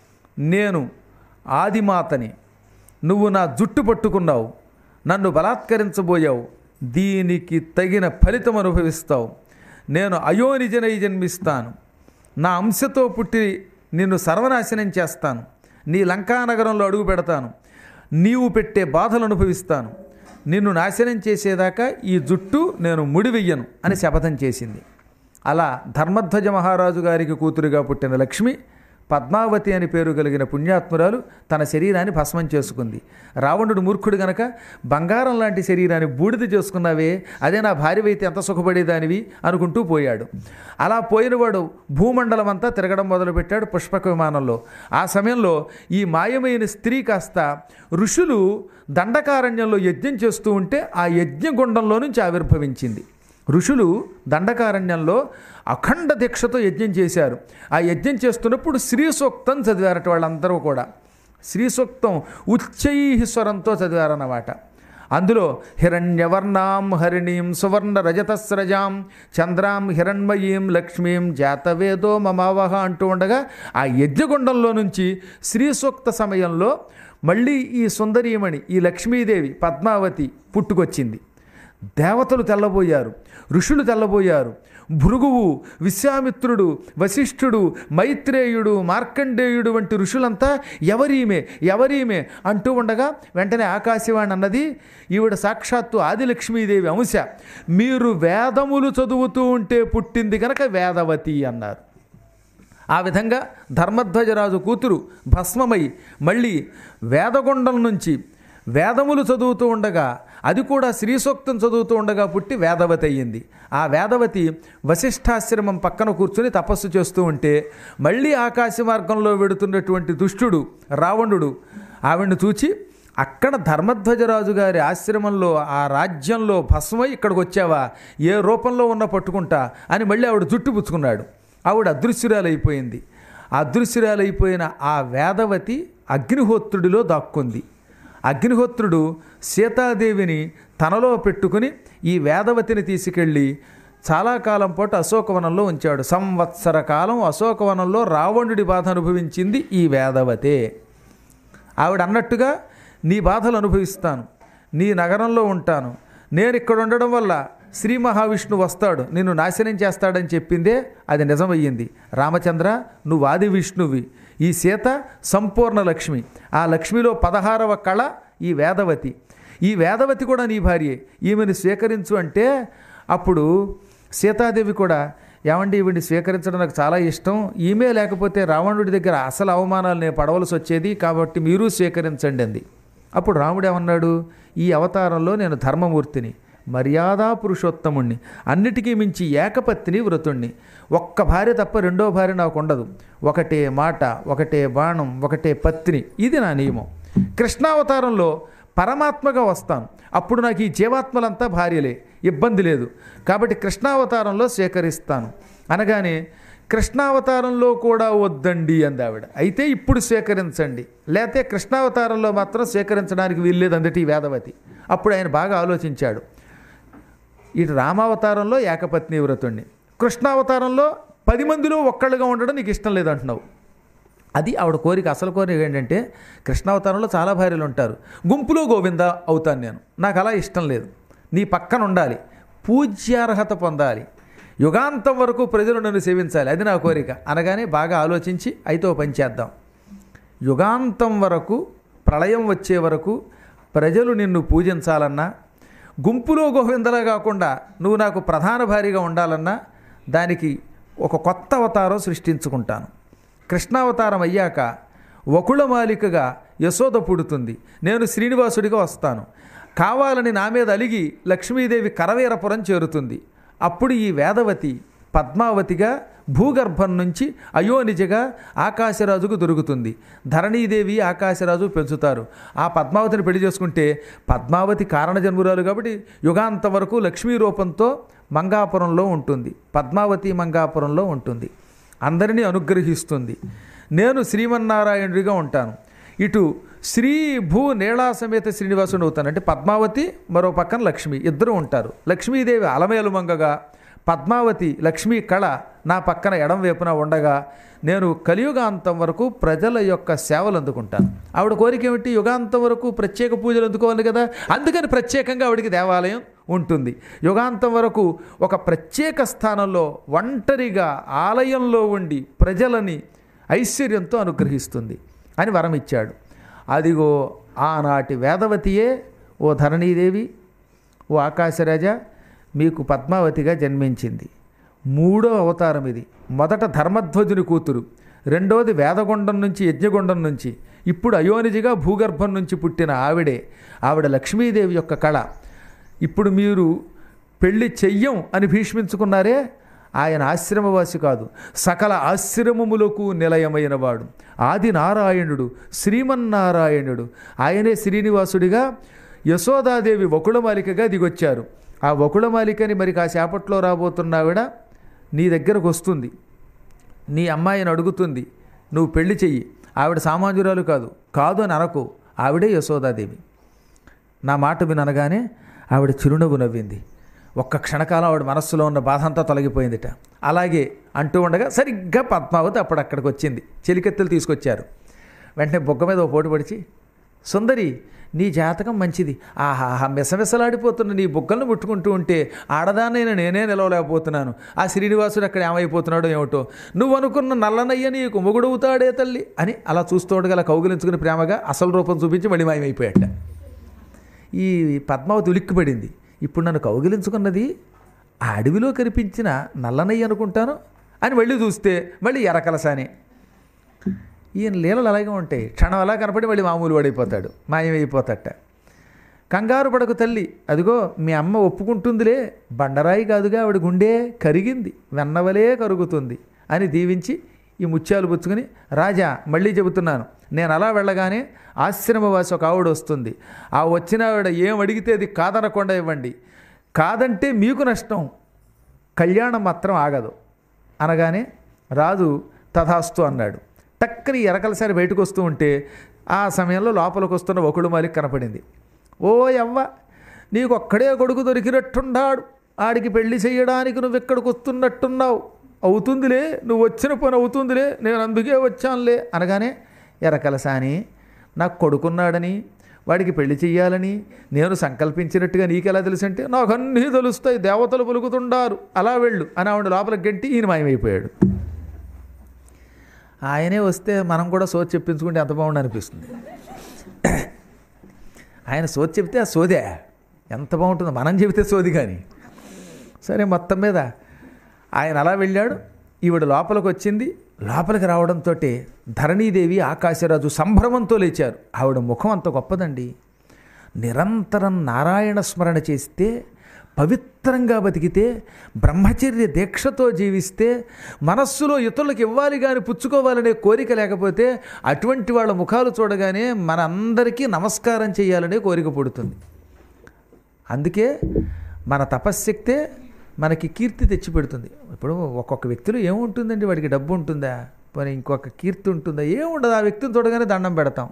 నేను ఆదిమాతని నువ్వు నా జుట్టు పట్టుకున్నావు నన్ను బలాత్కరించబోయావు దీనికి తగిన ఫలితం అనుభవిస్తావు నేను అయోనిజనై జన్మిస్తాను నా అంశతో పుట్టి నిన్ను సర్వనాశనం చేస్తాను నీ లంకానగరంలో అడుగు పెడతాను నీవు పెట్టే బాధలు అనుభవిస్తాను నిన్ను నాశనం చేసేదాకా ఈ జుట్టు నేను ముడివెయ్యను అని శపథం చేసింది అలా ధర్మధ్వజ మహారాజు గారికి కూతురుగా పుట్టిన లక్ష్మి పద్మావతి అని పేరు కలిగిన పుణ్యాత్మురాలు తన శరీరాన్ని భస్మం చేసుకుంది రావణుడు మూర్ఖుడు గనక బంగారం లాంటి శరీరాన్ని బూడిద చేసుకున్నావే అదే నా భార్యవైతే ఎంత సుఖపడేదానివి అనుకుంటూ పోయాడు అలా పోయినవాడు భూమండలం అంతా తిరగడం మొదలుపెట్టాడు పుష్పక విమానంలో ఆ సమయంలో ఈ మాయమైన స్త్రీ కాస్త ఋషులు దండకారణ్యంలో యజ్ఞం చేస్తూ ఉంటే ఆ యజ్ఞగుండంలో నుంచి ఆవిర్భవించింది ఋషులు దండకారణ్యంలో అఖండ దీక్షతో యజ్ఞం చేశారు ఆ యజ్ఞం చేస్తున్నప్పుడు శ్రీ సూక్తం చదివారట వాళ్ళందరూ కూడా శ్రీ సూక్తం ఉచ్చైస్వరంతో చదివారన్నమాట అందులో హిరణ్యవర్ణాం హరిణీం సువర్ణ రజతస్రజాం చంద్రాం హిరణ్మయీం లక్ష్మీం జాతవేదో మమావహ అంటూ ఉండగా ఆ యజ్ఞగుండంలో నుంచి శ్రీ సూక్త సమయంలో మళ్ళీ ఈ సుందరీమణి ఈ లక్ష్మీదేవి పద్మావతి పుట్టుకొచ్చింది దేవతలు తెల్లబోయారు ఋషులు తెల్లబోయారు భృగువు విశ్వామిత్రుడు వశిష్ఠుడు మైత్రేయుడు మార్కండేయుడు వంటి ఋషులంతా ఎవరీమే ఎవరీమే అంటూ ఉండగా వెంటనే ఆకాశవాణి అన్నది ఈవిడ సాక్షాత్తు ఆదిలక్ష్మీదేవి అంశ మీరు వేదములు చదువుతూ ఉంటే పుట్టింది కనుక వేదవతి అన్నారు ఆ విధంగా ధర్మధ్వజరాజు కూతురు భస్మమై మళ్ళీ వేదగుండం నుంచి వేదములు చదువుతూ ఉండగా అది కూడా శ్రీ సూక్తం చదువుతూ ఉండగా పుట్టి వేదవతి అయ్యింది ఆ వేదవతి వశిష్ఠాశ్రమం పక్కన కూర్చుని తపస్సు చేస్తూ ఉంటే మళ్ళీ ఆకాశ మార్గంలో వెడుతున్నటువంటి దుష్టుడు రావణుడు ఆవిడ్ని చూచి అక్కడ ధర్మధ్వజరాజు గారి ఆశ్రమంలో ఆ రాజ్యంలో భస్మై ఇక్కడికి వచ్చావా ఏ రూపంలో ఉన్న పట్టుకుంటా అని మళ్ళీ ఆవిడ జుట్టు పుచ్చుకున్నాడు ఆవిడ అదృశ్యురాలైపోయింది ఆ అదృశ్యురాలైపోయిన ఆ వేదవతి అగ్నిహోత్రుడిలో దాక్కుంది అగ్నిహోత్రుడు సీతాదేవిని తనలో పెట్టుకుని ఈ వేదవతిని తీసుకెళ్ళి చాలా కాలం పాటు అశోకవనంలో ఉంచాడు సంవత్సర కాలం అశోకవనంలో రావణుడి బాధ అనుభవించింది ఈ వేదవతే ఆవిడ అన్నట్టుగా నీ బాధలు అనుభవిస్తాను నీ నగరంలో ఉంటాను నేను ఇక్కడ ఉండడం వల్ల శ్రీ మహావిష్ణువు వస్తాడు నిన్ను నాశనం చేస్తాడని చెప్పిందే అది నిజమయ్యింది రామచంద్ర నువ్వు ఆది విష్ణువి ఈ సీత సంపూర్ణ లక్ష్మి ఆ లక్ష్మిలో పదహారవ కళ ఈ వేదవతి ఈ వేదవతి కూడా నీ భార్యే ఈమెను స్వీకరించు అంటే అప్పుడు సీతాదేవి కూడా ఏమండి ఈవిడిని స్వీకరించడం నాకు చాలా ఇష్టం ఈమె లేకపోతే రావణుడి దగ్గర అసలు అవమానాలు నేను పడవలసి వచ్చేది కాబట్టి మీరు స్వీకరించండి అంది అప్పుడు రాముడు ఏమన్నాడు ఈ అవతారంలో నేను ధర్మమూర్తిని మర్యాదా పురుషోత్తముణ్ణి అన్నిటికీ మించి ఏకపత్తిని వ్రతుణ్ణి ఒక్క భార్య తప్ప రెండో భార్య నాకు ఉండదు ఒకటే మాట ఒకటే బాణం ఒకటే పత్ని ఇది నా నియమం కృష్ణావతారంలో పరమాత్మగా వస్తాను అప్పుడు నాకు ఈ జీవాత్మలంతా భార్యలే ఇబ్బంది లేదు కాబట్టి కృష్ణావతారంలో స్వీకరిస్తాను అనగానే కృష్ణావతారంలో కూడా వద్దండి అంది ఆవిడ అయితే ఇప్పుడు స్వీకరించండి లేకపోతే కృష్ణావతారంలో మాత్రం స్వీకరించడానికి వీల్లేదు అందటి ఈ వేదవతి అప్పుడు ఆయన బాగా ఆలోచించాడు ఇటు రామావతారంలో ఏకపత్ని వ్రతుణ్ణి కృష్ణావతారంలో పది మందిలో ఒక్కళ్ళుగా ఉండడం నీకు ఇష్టం లేదంటున్నావు అది ఆవిడ కోరిక అసలు కోరిక ఏంటంటే కృష్ణావతారంలో చాలా భార్యలు ఉంటారు గుంపులో గోవింద అవుతాను నేను నాకు అలా ఇష్టం లేదు నీ పక్కన ఉండాలి పూజ్యార్హత పొందాలి యుగాంతం వరకు ప్రజలు నన్ను సేవించాలి అది నా కోరిక అనగానే బాగా ఆలోచించి అయితే ఓ పని చేద్దాం యుగాంతం వరకు ప్రళయం వచ్చే వరకు ప్రజలు నిన్ను పూజించాలన్నా గుంపులో గోవిందలా కాకుండా నువ్వు నాకు ప్రధాన భార్యగా ఉండాలన్నా దానికి ఒక కొత్త అవతారం సృష్టించుకుంటాను కృష్ణావతారం అయ్యాక వకుళమాలికగా యశోద పుడుతుంది నేను శ్రీనివాసుడిగా వస్తాను కావాలని నా మీద అలిగి లక్ష్మీదేవి కరవీరపురం చేరుతుంది అప్పుడు ఈ వేదవతి పద్మావతిగా భూగర్భం నుంచి అయోనిజగా ఆకాశరాజుకు దొరుకుతుంది ధరణీదేవి ఆకాశరాజు పెంచుతారు ఆ పద్మావతిని పెళ్లి చేసుకుంటే పద్మావతి కారణ జన్మురాలు కాబట్టి యుగాంతం వరకు లక్ష్మీ రూపంతో మంగాపురంలో ఉంటుంది పద్మావతి మంగాపురంలో ఉంటుంది అందరినీ అనుగ్రహిస్తుంది నేను శ్రీమన్నారాయణుడిగా ఉంటాను ఇటు శ్రీ భూ నీళా సమేత శ్రీనివాసుడు అవుతాను అంటే పద్మావతి మరో పక్కన లక్ష్మి ఇద్దరు ఉంటారు లక్ష్మీదేవి అలమేలు మంగగా పద్మావతి లక్ష్మీ కళ నా పక్కన ఎడం వైపున ఉండగా నేను కలియుగాంతం వరకు ప్రజల యొక్క సేవలు అందుకుంటాను ఆవిడ కోరిక ఏమిటి యుగాంతం వరకు ప్రత్యేక పూజలు అందుకోవాలి కదా అందుకని ప్రత్యేకంగా ఆవిడికి దేవాలయం ఉంటుంది యుగాంతం వరకు ఒక ప్రత్యేక స్థానంలో ఒంటరిగా ఆలయంలో ఉండి ప్రజలని ఐశ్వర్యంతో అనుగ్రహిస్తుంది అని వరం ఇచ్చాడు అదిగో ఆనాటి వేదవతియే ఓ ధరణీదేవి ఓ ఆకాశరాజ మీకు పద్మావతిగా జన్మించింది మూడో అవతారం ఇది మొదట ధర్మధ్వజుని కూతురు రెండవది వేదగొండం నుంచి యజ్ఞగొండం నుంచి ఇప్పుడు అయోనిజిగా భూగర్భం నుంచి పుట్టిన ఆవిడే ఆవిడ లక్ష్మీదేవి యొక్క కళ ఇప్పుడు మీరు పెళ్లి చెయ్యం అని భీష్మించుకున్నారే ఆయన ఆశ్రమవాసి కాదు సకల ఆశ్రమములకు నిలయమైన వాడు ఆది నారాయణుడు శ్రీమన్నారాయణుడు ఆయనే శ్రీనివాసుడిగా యశోదాదేవి వకుళమాలికగా దిగొచ్చారు ఆ వకుళమాలికని మరి కాసేపట్లో రాబోతున్నావిడ నీ దగ్గరకు వస్తుంది నీ అమ్మాయిని అడుగుతుంది నువ్వు పెళ్లి చెయ్యి ఆవిడ సామాన్యురాలు కాదు కాదు అని అనకు ఆవిడే యశోదాదేవి నా మాట విననగానే ఆవిడ చిరునవ్వు నవ్వింది ఒక్క క్షణకాలం ఆవిడ మనస్సులో ఉన్న బాధ అంతా తొలగిపోయిందిట అలాగే అంటూ ఉండగా సరిగ్గా పద్మావతి అప్పుడు అక్కడికి వచ్చింది చెలికెత్తులు తీసుకొచ్చారు వెంటనే బొగ్గ మీద ఓ పోటు పడిచి సుందరి నీ జాతకం మంచిది ఆహా మిసమిసలాడిపోతున్న నీ బుగ్గలను ముట్టుకుంటూ ఉంటే ఆడదానైన నేనే నిలవలేకపోతున్నాను ఆ శ్రీనివాసుడు అక్కడ ఏమైపోతున్నాడో ఏమిటో నువ్వు అనుకున్న నల్లనయ్య నీకు మొగుడవుతాడే తల్లి అని అలా చూస్తూడగల కౌగిలించుకుని ప్రేమగా అసలు రూపం చూపించి మళ్ళీ మాయమైపోయాట ఈ పద్మావతి ఉలిక్కిపడింది ఇప్పుడు నన్ను కౌగిలించుకున్నది ఆ అడవిలో కనిపించిన నల్లనయ్య అనుకుంటాను అని మళ్ళీ చూస్తే మళ్ళీ ఎర్రకలసాని ఈయన లీలలు అలాగే ఉంటాయి క్షణం అలా కనపడి మళ్ళీ మామూలు వాడైపోతాడు మాయమైపోతాట కంగారు పడకు తల్లి అదిగో మీ అమ్మ ఒప్పుకుంటుందిలే బండరాయి కాదుగా ఆవిడ గుండె కరిగింది వెన్నవలే కరుగుతుంది అని దీవించి ఈ ముత్యాలు పుచ్చుకుని రాజా మళ్ళీ చెబుతున్నాను నేను అలా వెళ్ళగానే ఆశ్రమవాసి ఒక ఆవిడ వస్తుంది ఆ వచ్చిన ఆవిడ ఏం అడిగితే అది కాదనకుండా ఇవ్వండి కాదంటే మీకు నష్టం కళ్యాణం మాత్రం ఆగదు అనగానే రాజు తథాస్తు అన్నాడు టక్కని ఎరకలసారి బయటకు వస్తూ ఉంటే ఆ సమయంలో లోపలికి వస్తున్న ఒకడు మాలిక్ కనపడింది ఓ యవ్వ నీకు ఒక్కడే కొడుకు దొరికినట్టున్నాడు ఆడికి పెళ్లి చేయడానికి నువ్వు ఇక్కడికి వస్తున్నట్టున్నావు అవుతుందిలే నువ్వు వచ్చిన పని అవుతుందిలే నేను అందుకే వచ్చానులే అనగానే ఎరకలసాని నాకు కొడుకున్నాడని వాడికి పెళ్లి చెయ్యాలని నేను సంకల్పించినట్టుగా నీకెలా తెలుసు అంటే నాకు అన్నీ తెలుస్తాయి దేవతలు పలుకుతుండారు అలా వెళ్ళు అని ఆవిడ లోపలికి గంటి ఈయన మాయమైపోయాడు ఆయనే వస్తే మనం కూడా సోచి చెప్పించుకుంటే ఎంత బాగుండు అనిపిస్తుంది ఆయన సోది చెబితే ఆ సోదే ఎంత బాగుంటుందో మనం చెబితే సోది కానీ సరే మొత్తం మీద ఆయన అలా వెళ్ళాడు ఈవిడ లోపలికి వచ్చింది లోపలికి రావడంతో ధరణీదేవి ఆకాశరాజు సంభ్రమంతో లేచారు ఆవిడ ముఖం అంత గొప్పదండి నిరంతరం నారాయణ స్మరణ చేస్తే పవిత్రంగా బతికితే బ్రహ్మచర్య దీక్షతో జీవిస్తే మనస్సులో ఇతరులకు ఇవ్వాలి కానీ పుచ్చుకోవాలనే కోరిక లేకపోతే అటువంటి వాళ్ళ ముఖాలు చూడగానే మన అందరికీ నమస్కారం చేయాలనే కోరిక పుడుతుంది అందుకే మన తపశ్శక్తే మనకి కీర్తి తెచ్చిపెడుతుంది ఇప్పుడు ఒక్కొక్క వ్యక్తిలో ఏముంటుందండి వాడికి డబ్బు ఉంటుందా పోనీ ఇంకొక కీర్తి ఉంటుందా ఏముండదు ఆ వ్యక్తిని చూడగానే దండం పెడతాం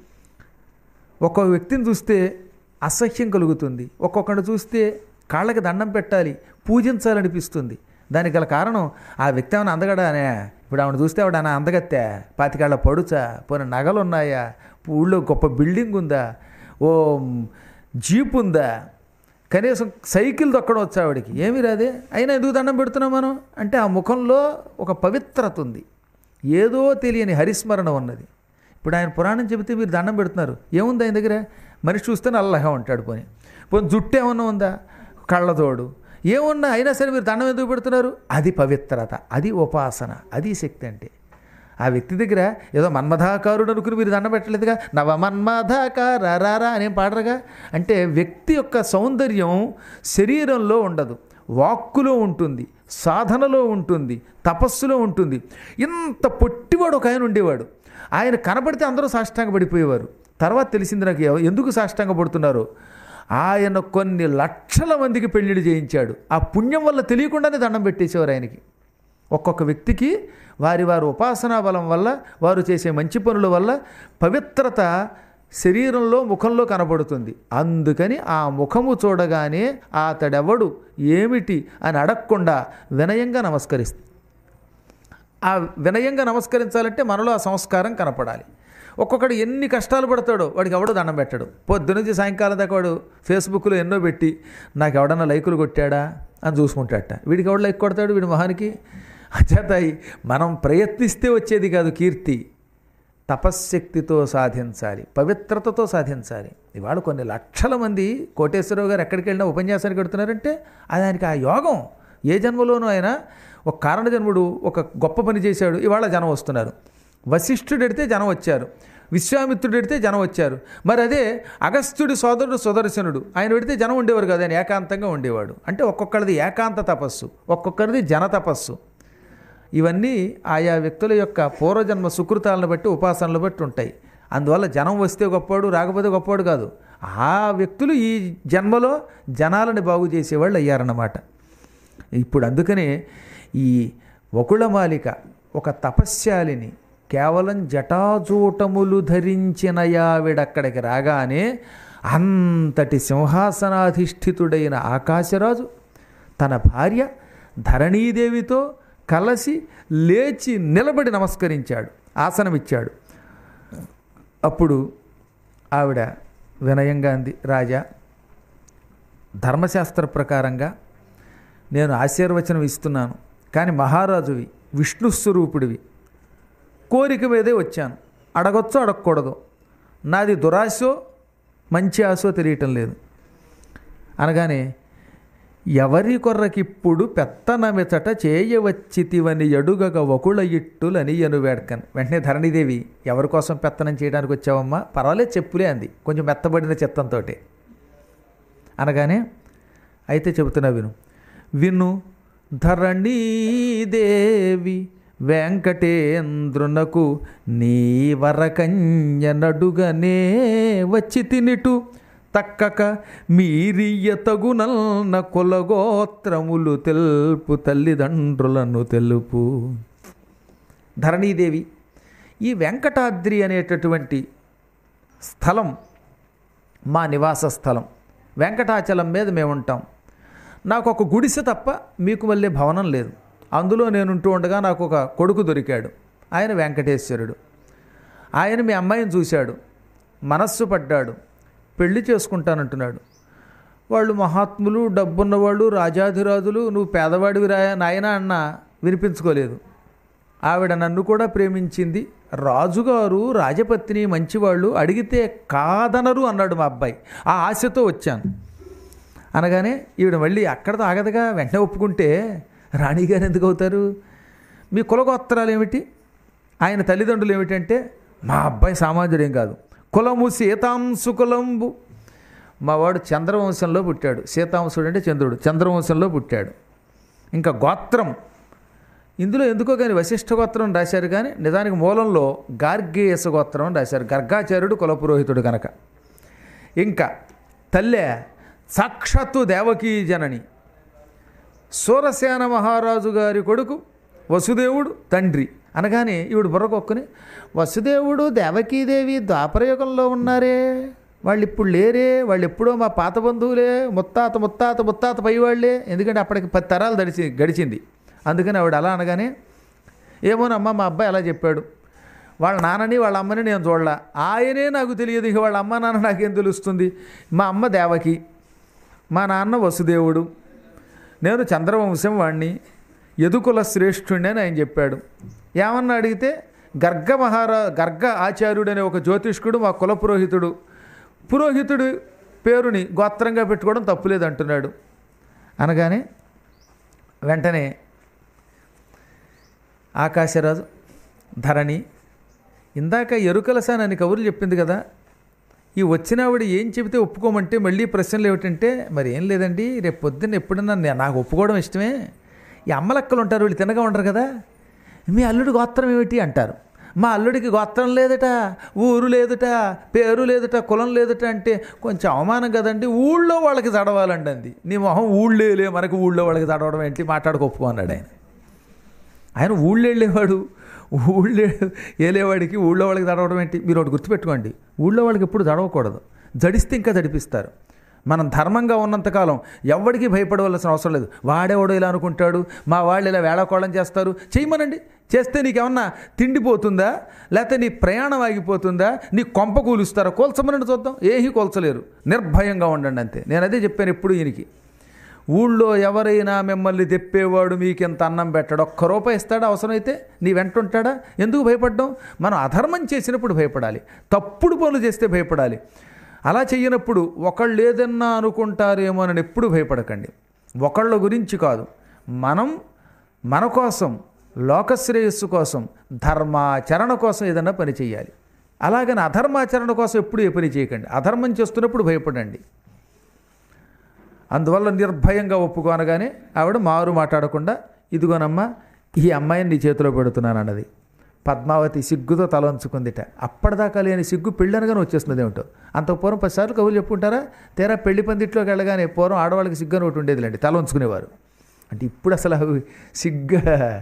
ఒక్కొక్క వ్యక్తిని చూస్తే అసహ్యం కలుగుతుంది ఒక్కొక్కడిని చూస్తే కాళ్ళకి దండం పెట్టాలి పూజించాలనిపిస్తుంది దానికి గల కారణం ఆ వ్యక్తి ఏమైనా అందగడానే ఇప్పుడు ఆవిడ చూస్తే ఆవిడ నా అందగత్తే పాతికాళ్ళ పడుచా పోనీ నగలు ఉన్నాయా ఊళ్ళో గొప్ప బిల్డింగ్ ఉందా ఓ జీప్ ఉందా కనీసం సైకిల్ తొక్కడం వచ్చా ఆవిడకి ఏమీ రాదే అయినా ఎందుకు దండం పెడుతున్నాం మనం అంటే ఆ ముఖంలో ఒక పవిత్రత ఉంది ఏదో తెలియని హరిస్మరణ ఉన్నది ఇప్పుడు ఆయన పురాణం చెబితే మీరు దండం పెడుతున్నారు ఏముంది ఆయన దగ్గర మనిషి చూస్తే నల్లగా ఉంటాడు పోనీ పోనీ జుట్టు ఏమన్నా ఉందా కళ్ళతోడు ఏమున్నా అయినా సరే మీరు దండం ఎందుకు పెడుతున్నారు అది పవిత్రత అది ఉపాసన అది శక్తి అంటే ఆ వ్యక్తి దగ్గర ఏదో మన్మధాకారుడు అనుకుని మీరు దండం పెట్టలేదుగా నవ మన్మధాకార రారా అనేం పాడరుగా అంటే వ్యక్తి యొక్క సౌందర్యం శరీరంలో ఉండదు వాక్కులో ఉంటుంది సాధనలో ఉంటుంది తపస్సులో ఉంటుంది ఇంత పొట్టివాడు ఒక ఆయన ఉండేవాడు ఆయన కనపడితే అందరూ సాష్టాంగ పడిపోయేవారు తర్వాత తెలిసింది నాకు ఎవ- ఎందుకు సాష్టాంగ పడుతున్నారు ఆయన కొన్ని లక్షల మందికి పెళ్లిళ్ళు చేయించాడు ఆ పుణ్యం వల్ల తెలియకుండానే దండం పెట్టేసేవారు ఆయనకి ఒక్కొక్క వ్యక్తికి వారి వారి ఉపాసనా బలం వల్ల వారు చేసే మంచి పనుల వల్ల పవిత్రత శరీరంలో ముఖంలో కనబడుతుంది అందుకని ఆ ముఖము చూడగానే అతడెవడు ఏమిటి అని అడగకుండా వినయంగా నమస్కరిస్తుంది ఆ వినయంగా నమస్కరించాలంటే మనలో ఆ సంస్కారం కనపడాలి ఒక్కొక్కడు ఎన్ని కష్టాలు పడతాడో వాడికి ఎవడో దండం పెట్టాడు పొద్దు నుంచి సాయంకాలం దాకా వాడు ఫేస్బుక్లో ఎన్నో పెట్టి నాకు ఎవడన్నా లైకులు కొట్టాడా అని చూసుకుంటాడట వీడికి ఎవడు లైక్ కొడతాడు వీడి మొహానికి అచేతాయి మనం ప్రయత్నిస్తే వచ్చేది కాదు కీర్తి తపశ్శక్తితో సాధించాలి పవిత్రతతో సాధించాలి ఇవాళ కొన్ని లక్షల మంది కోటేశ్వరరావు గారు ఎక్కడికి వెళ్ళినా ఉపన్యాసానికి పెడుతున్నారంటే అది ఆయనకి ఆ యోగం ఏ జన్మలోనూ ఆయన ఒక కారణ జన్ముడు ఒక గొప్ప పని చేశాడు ఇవాళ జనం వస్తున్నారు వశిష్ఠుడు ఎడితే జనం వచ్చారు విశ్వామిత్రుడు ఎడితే జనం వచ్చారు మరి అదే అగస్త్యుడి సోదరుడు సుదర్శనుడు ఆయన పెడితే జనం ఉండేవారు కదా ఆయన ఏకాంతంగా ఉండేవాడు అంటే ఒక్కొక్కరిది ఏకాంత తపస్సు ఒక్కొక్కరిది జన తపస్సు ఇవన్నీ ఆయా వ్యక్తుల యొక్క పూర్వజన్మ సుకృతాలను బట్టి ఉపాసనలు బట్టి ఉంటాయి అందువల్ల జనం వస్తే గొప్పవాడు రాకపోతే గొప్పవాడు కాదు ఆ వ్యక్తులు ఈ జన్మలో జనాలని బాగు చేసేవాళ్ళు అయ్యారన్నమాట ఇప్పుడు అందుకనే ఈ వకుళమాలిక ఒక తపస్యాలిని కేవలం జటాజూటములు ధరించిన యావిడక్కడికి రాగానే అంతటి సింహాసనాధిష్ఠితుడైన ఆకాశరాజు తన భార్య ధరణీదేవితో కలసి లేచి నిలబడి నమస్కరించాడు ఆసనమిచ్చాడు అప్పుడు ఆవిడ వినయంగా అంది రాజా ధర్మశాస్త్ర ప్రకారంగా నేను ఆశీర్వచనం ఇస్తున్నాను కానీ మహారాజువి విష్ణు స్వరూపుడివి కోరిక మీదే వచ్చాను అడగొచ్చో అడగకూడదు నాది దురాశో మంచి ఆశో తెలియటం లేదు అనగానే ఎవరి కొర్రకిప్పుడు పెత్తనమిచట చేయవచ్చితివని ఎడుగగ వకుళ ఇట్టులని ఎను వేడకన్ వెంటనే ధరణిదేవి ఎవరి కోసం పెత్తనం చేయడానికి వచ్చావమ్మా పర్వాలేదు చెప్పులే అంది కొంచెం మెత్తబడిన చిత్తంతో అనగానే అయితే చెబుతున్నా విను విను ధరణీదేవి వెంకటేంద్రునకు నీ వరకన్య నడుగనే వచ్చి తినిటు తక్కక మీరియ్య తగునల్న కులగోత్రములు తెలుపు తల్లిదండ్రులను తెలుపు ధరణీదేవి ఈ వెంకటాద్రి అనేటటువంటి స్థలం మా నివాస స్థలం వెంకటాచలం మీద మేము ఉంటాం నాకు ఒక గుడిసె తప్ప మీకు మళ్ళీ భవనం లేదు అందులో నేను ఉంటూ ఉండగా నాకు ఒక కొడుకు దొరికాడు ఆయన వెంకటేశ్వరుడు ఆయన మీ అమ్మాయిని చూశాడు మనస్సు పడ్డాడు పెళ్లి చేసుకుంటానంటున్నాడు వాళ్ళు మహాత్ములు డబ్బున్నవాళ్ళు రాజాధిరాజులు నువ్వు పేదవాడివి రా నాయన అన్న వినిపించుకోలేదు ఆవిడ నన్ను కూడా ప్రేమించింది రాజుగారు రాజపత్ని మంచివాళ్ళు అడిగితే కాదనరు అన్నాడు మా అబ్బాయి ఆ ఆశతో వచ్చాను అనగానే ఈవిడ మళ్ళీ అక్కడతో ఆగదుగా వెంటనే ఒప్పుకుంటే రాణిగారు ఎందుకు అవుతారు మీ కులగోత్రాలు ఏమిటి ఆయన తల్లిదండ్రులు ఏమిటంటే మా అబ్బాయి సామాన్యుడేం కాదు కులము సీతాంశు కులంబు మా వాడు చంద్రవంశంలో పుట్టాడు సీతాంశుడు అంటే చంద్రుడు చంద్రవంశంలో పుట్టాడు ఇంకా గోత్రం ఇందులో ఎందుకో కానీ వశిష్ఠ గోత్రం రాశారు కానీ నిజానికి మూలంలో గార్గేయస గోత్రం అని రాశారు గర్గాచార్యుడు కులపురోహితుడు కనుక ఇంకా తల్లె సాక్షాత్తు దేవకీ జనని సూరసేన మహారాజు గారి కొడుకు వసుదేవుడు తండ్రి అనగానే ఈవిడ బుర్రకొక్కుని వసుదేవుడు దేవకీదేవి ద్వాపరయుగంలో ఉన్నారే వాళ్ళు ఇప్పుడు లేరే వాళ్ళు ఎప్పుడో మా పాత బంధువులే ముత్తాత ముత్తాత ముత్తాత పైవాళ్లే ఎందుకంటే అప్పటికి పది తరాలు గడిచి గడిచింది అందుకని ఆవిడ అలా అనగానే ఏమోనమ్మా మా అబ్బాయి అలా చెప్పాడు వాళ్ళ నాన్నని వాళ్ళ అమ్మని నేను చూడలా ఆయనే నాకు తెలియదు ఇక వాళ్ళ అమ్మ నాన్న నాకేం తెలుస్తుంది మా అమ్మ దేవకి మా నాన్న వసుదేవుడు నేను చంద్రవంశం వాణ్ణి యదుకుల శ్రేష్ఠుణ్ణి అని ఆయన చెప్పాడు ఏమన్నా అడిగితే గర్గ మహారా గర్గ ఆచార్యుడు అనే ఒక జ్యోతిష్కుడు మా కుల పురోహితుడు పురోహితుడు పేరుని గోత్రంగా పెట్టుకోవడం తప్పులేదు అంటున్నాడు అనగానే వెంటనే ఆకాశరాజు ధరణి ఇందాక ఎరుకలసాని అని కబుర్లు చెప్పింది కదా ఈ వచ్చినావిడ ఏం చెబితే ఒప్పుకోమంటే మళ్ళీ ప్రశ్నలు ఏమిటంటే మరి ఏం లేదండి రేపు పొద్దున్న ఎప్పుడన్నా నే- నాకు ఒప్పుకోవడం ఇష్టమే ఈ అమ్మలక్కలు ఉంటారు వీళ్ళు తినగా ఉండరు కదా మీ అల్లుడి గోత్రం ఏమిటి అంటారు మా అల్లుడికి గోత్రం లేదట ఊరు లేదట పేరు లేదట కులం లేదట అంటే కొంచెం అవమానం కదండి ఊళ్ళో వాళ్ళకి చదవాలండి అంది నీ మొహం ఊళ్ళేలే మనకి ఊళ్ళో వాళ్ళకి చదవడం ఏంటి మాట్లాడుకోప్పుకో అన్నాడు ఆయన ఆయన ఊళ్ళో వెళ్ళేవాడు ఊళ్ళో వెళ్ళేవాడికి ఊళ్ళో వాళ్ళకి తడవడం ఏంటి మీరు ఒకటి గుర్తుపెట్టుకోండి ఊళ్ళో వాళ్ళకి ఎప్పుడు తడవకూడదు జడిస్తే ఇంకా జడిపిస్తారు మనం ధర్మంగా ఉన్నంతకాలం ఎవడికి భయపడవలసిన అవసరం లేదు వాడేవాడు ఇలా అనుకుంటాడు మా వాళ్ళు ఇలా వేళాకోళం చేస్తారు చేయమనండి చేస్తే నీకేమన్నా తిండిపోతుందా లేకపోతే నీ ప్రయాణం ఆగిపోతుందా నీ కొంప కూలుస్తారా కోల్చమనండి చూద్దాం ఏమీ కోల్చలేరు నిర్భయంగా ఉండండి అంతే నేను అదే చెప్పాను ఎప్పుడు ఈయనకి ఊళ్ళో ఎవరైనా మిమ్మల్ని తెప్పేవాడు మీకెంత అన్నం పెట్టాడు ఒక్క రూపాయి ఇస్తాడా అవసరమైతే నీ వెంట ఉంటాడా ఎందుకు భయపడ్డం మనం అధర్మం చేసినప్పుడు భయపడాలి తప్పుడు పనులు చేస్తే భయపడాలి అలా చేయనప్పుడు ఒకళ్ళు ఏదన్నా అనుకుంటారేమో అని ఎప్పుడు భయపడకండి ఒకళ్ళ గురించి కాదు మనం మన కోసం లోకశ్రేయస్సు కోసం ధర్మాచరణ కోసం ఏదన్నా పని చేయాలి అలాగని అధర్మాచరణ కోసం ఎప్పుడు ఏ పని చేయకండి అధర్మం చేస్తున్నప్పుడు భయపడండి అందువల్ల నిర్భయంగా ఒప్పుకోనగానే ఆవిడ మారు మాట్లాడకుండా ఇదిగోనమ్మా ఈ అమ్మాయిని నీ చేతిలో పెడుతున్నాను అన్నది పద్మావతి సిగ్గుతో తల ఉంచుకుందిట అప్పటిదాకా లేని సిగ్గు పెళ్ళనగానే వచ్చేస్తుంది ఏమిటో అంత పూర్వం పదిసార్లు కవులు చెప్పుకుంటారా తీరా పెళ్లి పందిట్లోకి వెళ్ళగానే పూర్వం ఆడవాళ్ళకి సిగ్గు అని ఒకటి ఉండేదిలేండి తల ఉంచుకునేవారు అంటే ఇప్పుడు అసలు అవి సిగ్గు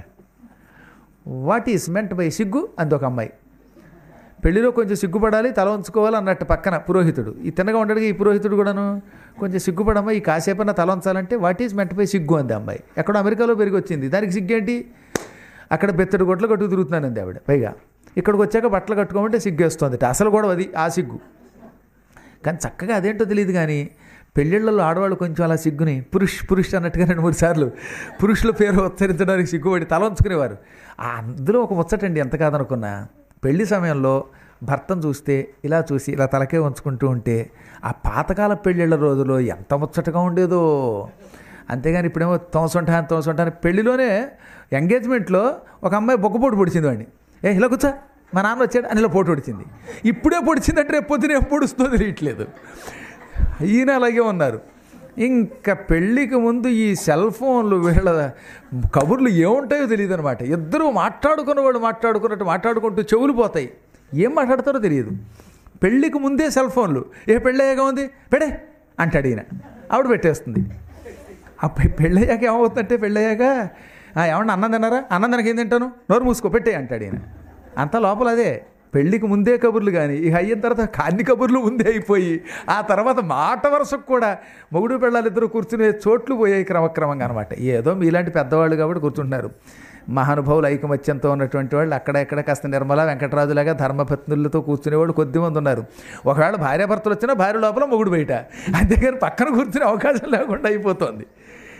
వాట్ ఈస్ మెంట్ బై సిగ్గు అంది ఒక అమ్మాయి పెళ్లిలో కొంచెం సిగ్గుపడాలి తల ఉంచుకోవాలి అన్నట్టు పక్కన పురోహితుడు ఈ తిన్నగా ఉండడానికి ఈ పురోహితుడు కూడాను కొంచెం సిగ్గుపడమ్మా ఈ కాసేపన్నా తల ఉంచాలంటే వాట్ ఈజ్ మెంట్ బై సిగ్గు అంది అమ్మాయి ఎక్కడో అమెరికాలో పెరిగి వచ్చింది దానికి సిగ్గేంటి అక్కడ బెత్తడి గొడ్లు కట్టుకు తిరుగుతున్నానంది ఆవిడ పైగా ఇక్కడికి వచ్చాక బట్టలు కట్టుకోమంటే సిగ్గేస్తుంది అసలు కూడా అది ఆ సిగ్గు కానీ చక్కగా అదేంటో తెలియదు కానీ పెళ్ళిళ్ళలో ఆడవాళ్ళు కొంచెం అలా సిగ్గుని పురుష్ పురుష్ అన్నట్టుగా రెండు మూడు సార్లు పురుషుల పేరు ఉచ్చరించడానికి సిగ్గుపడి తల ఉంచుకునేవారు ఆ అందులో ఒక ముచ్చటండి ఎంత కాదనుకున్నా పెళ్లి సమయంలో భర్తను చూస్తే ఇలా చూసి ఇలా తలకే ఉంచుకుంటూ ఉంటే ఆ పాతకాల పెళ్ళిళ్ళ రోజులో ఎంత ముచ్చటగా ఉండేదో అంతేగాని ఇప్పుడేమో తోసొంటా తోసొంటా అని పెళ్లిలోనే ఎంగేజ్మెంట్లో ఒక అమ్మాయి బొక్కపోటు పొడిచింది వాడిని ఏ ఇలా కూర్చో మా నాన్న వచ్చాడు అని ఇలా పోటు పొడిచింది ఇప్పుడే పొడిచిందంటే రేపు పొద్దున ఎప్పుడు పొడుస్తుందో తెలియట్లేదు ఈయన అలాగే ఉన్నారు ఇంకా పెళ్ళికి ముందు ఈ సెల్ ఫోన్లు వీళ్ళ కబుర్లు ఏముంటాయో తెలియదు అనమాట ఇద్దరు మాట్లాడుకున్నవాడు మాట్లాడుకున్నట్టు మాట్లాడుకుంటూ చెవులు పోతాయి ఏం మాట్లాడతారో తెలియదు పెళ్ళికి ముందే సెల్ ఫోన్లు ఏ పెళ్ళయ్యాగా ఉంది పెడే అంటాడు ఈయన ఆవిడ పెట్టేస్తుంది అప్పుడు పెళ్ళయ్యాక ఏమవుతుందంటే పెళ్ళయ్యాక "ఆ, ఏమన్నా అన్నం తిన్నారా అన్నం తినక ఏం తింటాను నోరు మూసుకో పెట్టే అంటాడు ఈయన అంత లోపల అదే పెళ్ళికి ముందే కబుర్లు కానీ ఇక అయిన తర్వాత అన్ని కబుర్లు ముందే అయిపోయి ఆ తర్వాత మాట వరుసకు కూడా మొగుడు పెళ్ళాలిద్దరూ కూర్చునే చోట్లు పోయాయి క్రమక్రమంగా అనమాట ఏదో మీలాంటి పెద్దవాళ్ళు కాబట్టి కూర్చుంటున్నారు మహానుభావులు ఐకమత్యంతో ఉన్నటువంటి వాళ్ళు అక్కడెక్కడ కాస్త నిర్మల వెంకటరాజులాగా ధర్మపత్నులతో కూర్చునేవాళ్ళు కొద్దిమంది ఉన్నారు ఒకవేళ భార్యాభర్తలు వచ్చినా భార్య లోపల మొగుడు బయట అంతేగాని పక్కన కూర్చునే అవకాశం లేకుండా అయిపోతుంది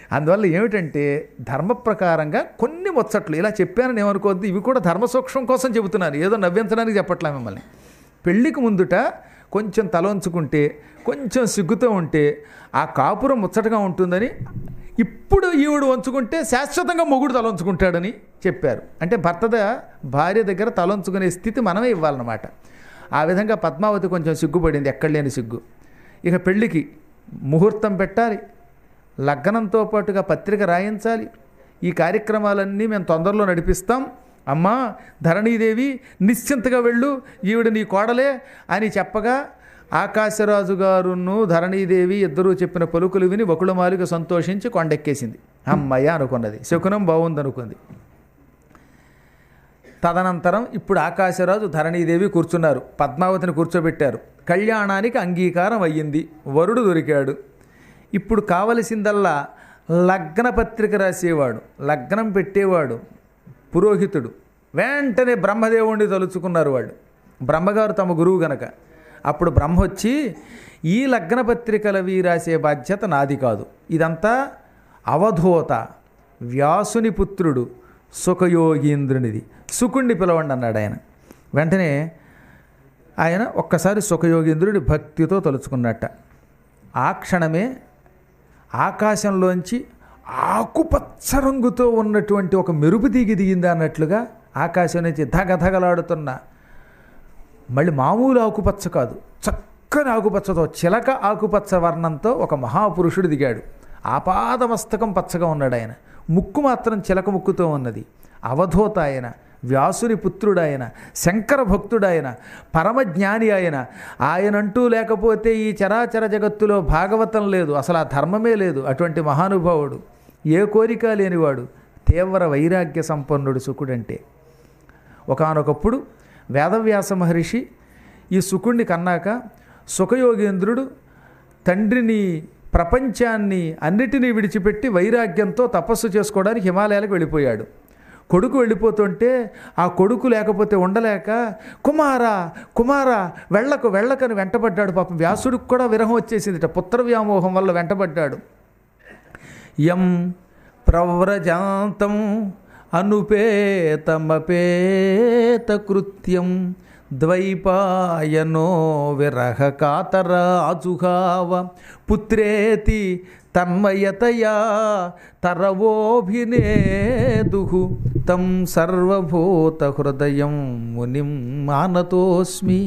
అందువల్ల ఏమిటంటే ధర్మ ప్రకారంగా కొన్ని ముచ్చట్లు ఇలా చెప్పానని ఏమనుకోవద్దు ఇవి కూడా ధర్మ సూక్ష్మం కోసం చెబుతున్నాను ఏదో నవ్వించడానికి చెప్పట్లే మిమ్మల్ని పెళ్ళికి ముందుట కొంచెం తలొంచుకుంటే కొంచెం సిగ్గుతో ఉంటే ఆ కాపురం ముచ్చటగా ఉంటుందని ఇప్పుడు ఈవిడు వంచుకుంటే శాశ్వతంగా మొగుడు తలొంచుకుంటాడని చెప్పారు అంటే భర్త ద- భార్య దగ్గర తలొంచుకునే స్థితి మనమే ఇవ్వాలన్నమాట ఆ విధంగా పద్మావతి కొంచెం సిగ్గుపడింది ఎక్కడ లేని సిగ్గు ఇక పెళ్ళికి ముహూర్తం పెట్టాలి లగ్నంతో పాటుగా పత్రిక రాయించాలి ఈ కార్యక్రమాలన్నీ మేము తొందరలో నడిపిస్తాం అమ్మా ధరణీదేవి నిశ్చింతగా వెళ్ళు ఈవిడ నీ కోడలే అని చెప్పగా ఆకాశరాజు గారును ధరణీదేవి ఇద్దరూ చెప్పిన పలుకులు విని బకుళమాలిక సంతోషించి కొండెక్కేసింది అమ్మయ్య అనుకున్నది శకునం బాగుంది అనుకుంది తదనంతరం ఇప్పుడు ఆకాశరాజు ధరణీదేవి కూర్చున్నారు పద్మావతిని కూర్చోబెట్టారు కళ్యాణానికి అంగీకారం అయ్యింది వరుడు దొరికాడు ఇప్పుడు కావలసిందల్లా లగ్న పత్రిక రాసేవాడు లగ్నం పెట్టేవాడు పురోహితుడు వెంటనే బ్రహ్మదేవుణ్ణి తలుచుకున్నారు వాళ్ళు బ్రహ్మగారు తమ గురువు గనక అప్పుడు బ్రహ్మ వచ్చి ఈ లగ్న పత్రికలవి రాసే బాధ్యత నాది కాదు ఇదంతా అవధూత వ్యాసుని పుత్రుడు సుఖయోగీంద్రునిది సుకుణ్ణి పిలవండి అన్నాడు ఆయన వెంటనే ఆయన ఒక్కసారి సుఖయోగీంద్రుడి భక్తితో తలుచుకున్నట్ట ఆ క్షణమే ఆకాశంలోంచి ఆకుపచ్చ రంగుతో ఉన్నటువంటి ఒక మెరుపు దిగి దిగింది అన్నట్లుగా ఆకాశం నుంచి ధగధగలాడుతున్న మళ్ళీ మామూలు ఆకుపచ్చ కాదు చక్కని ఆకుపచ్చతో చిలక ఆకుపచ్చ వర్ణంతో ఒక మహాపురుషుడు దిగాడు ఆపాదమస్తకం పచ్చగా ఉన్నాడు ఆయన ముక్కు మాత్రం చిలక ముక్కుతో ఉన్నది అవధూత ఆయన వ్యాసుని పుత్రుడు ఆయన శంకర భక్తుడు ఆయన పరమజ్ఞాని ఆయన ఆయనంటూ లేకపోతే ఈ చరాచర జగత్తులో భాగవతం లేదు అసలు ఆ ధర్మమే లేదు అటువంటి మహానుభావుడు ఏ కోరిక లేనివాడు తీవ్ర వైరాగ్య సంపన్నుడు సుకుడంటే ఒకానొకప్పుడు వేదవ్యాస మహర్షి ఈ సుకుణ్ణి కన్నాక సుఖయోగేంద్రుడు తండ్రిని ప్రపంచాన్ని అన్నిటినీ విడిచిపెట్టి వైరాగ్యంతో తపస్సు చేసుకోవడానికి హిమాలయాలకు వెళ్ళిపోయాడు కొడుకు వెళ్ళిపోతుంటే ఆ కొడుకు లేకపోతే ఉండలేక కుమారా కుమారా వెళ్ళకు వెళ్ళకని వెంటబడ్డాడు పాపం వ్యాసుడికి కూడా విరహం వచ్చేసిందిట పుత్ర వ్యామోహం వల్ల వెంటబడ్డాడు యం ప్రవ్రజాంతం అనుపేతమపేత కృత్యం ద్వైపాయనో విరహ కాతరాజుహావ పుత్రేతి తన్మయతయా తరవోభినేదు తం సర్వభూత హృదయం మునిం మానతోస్మి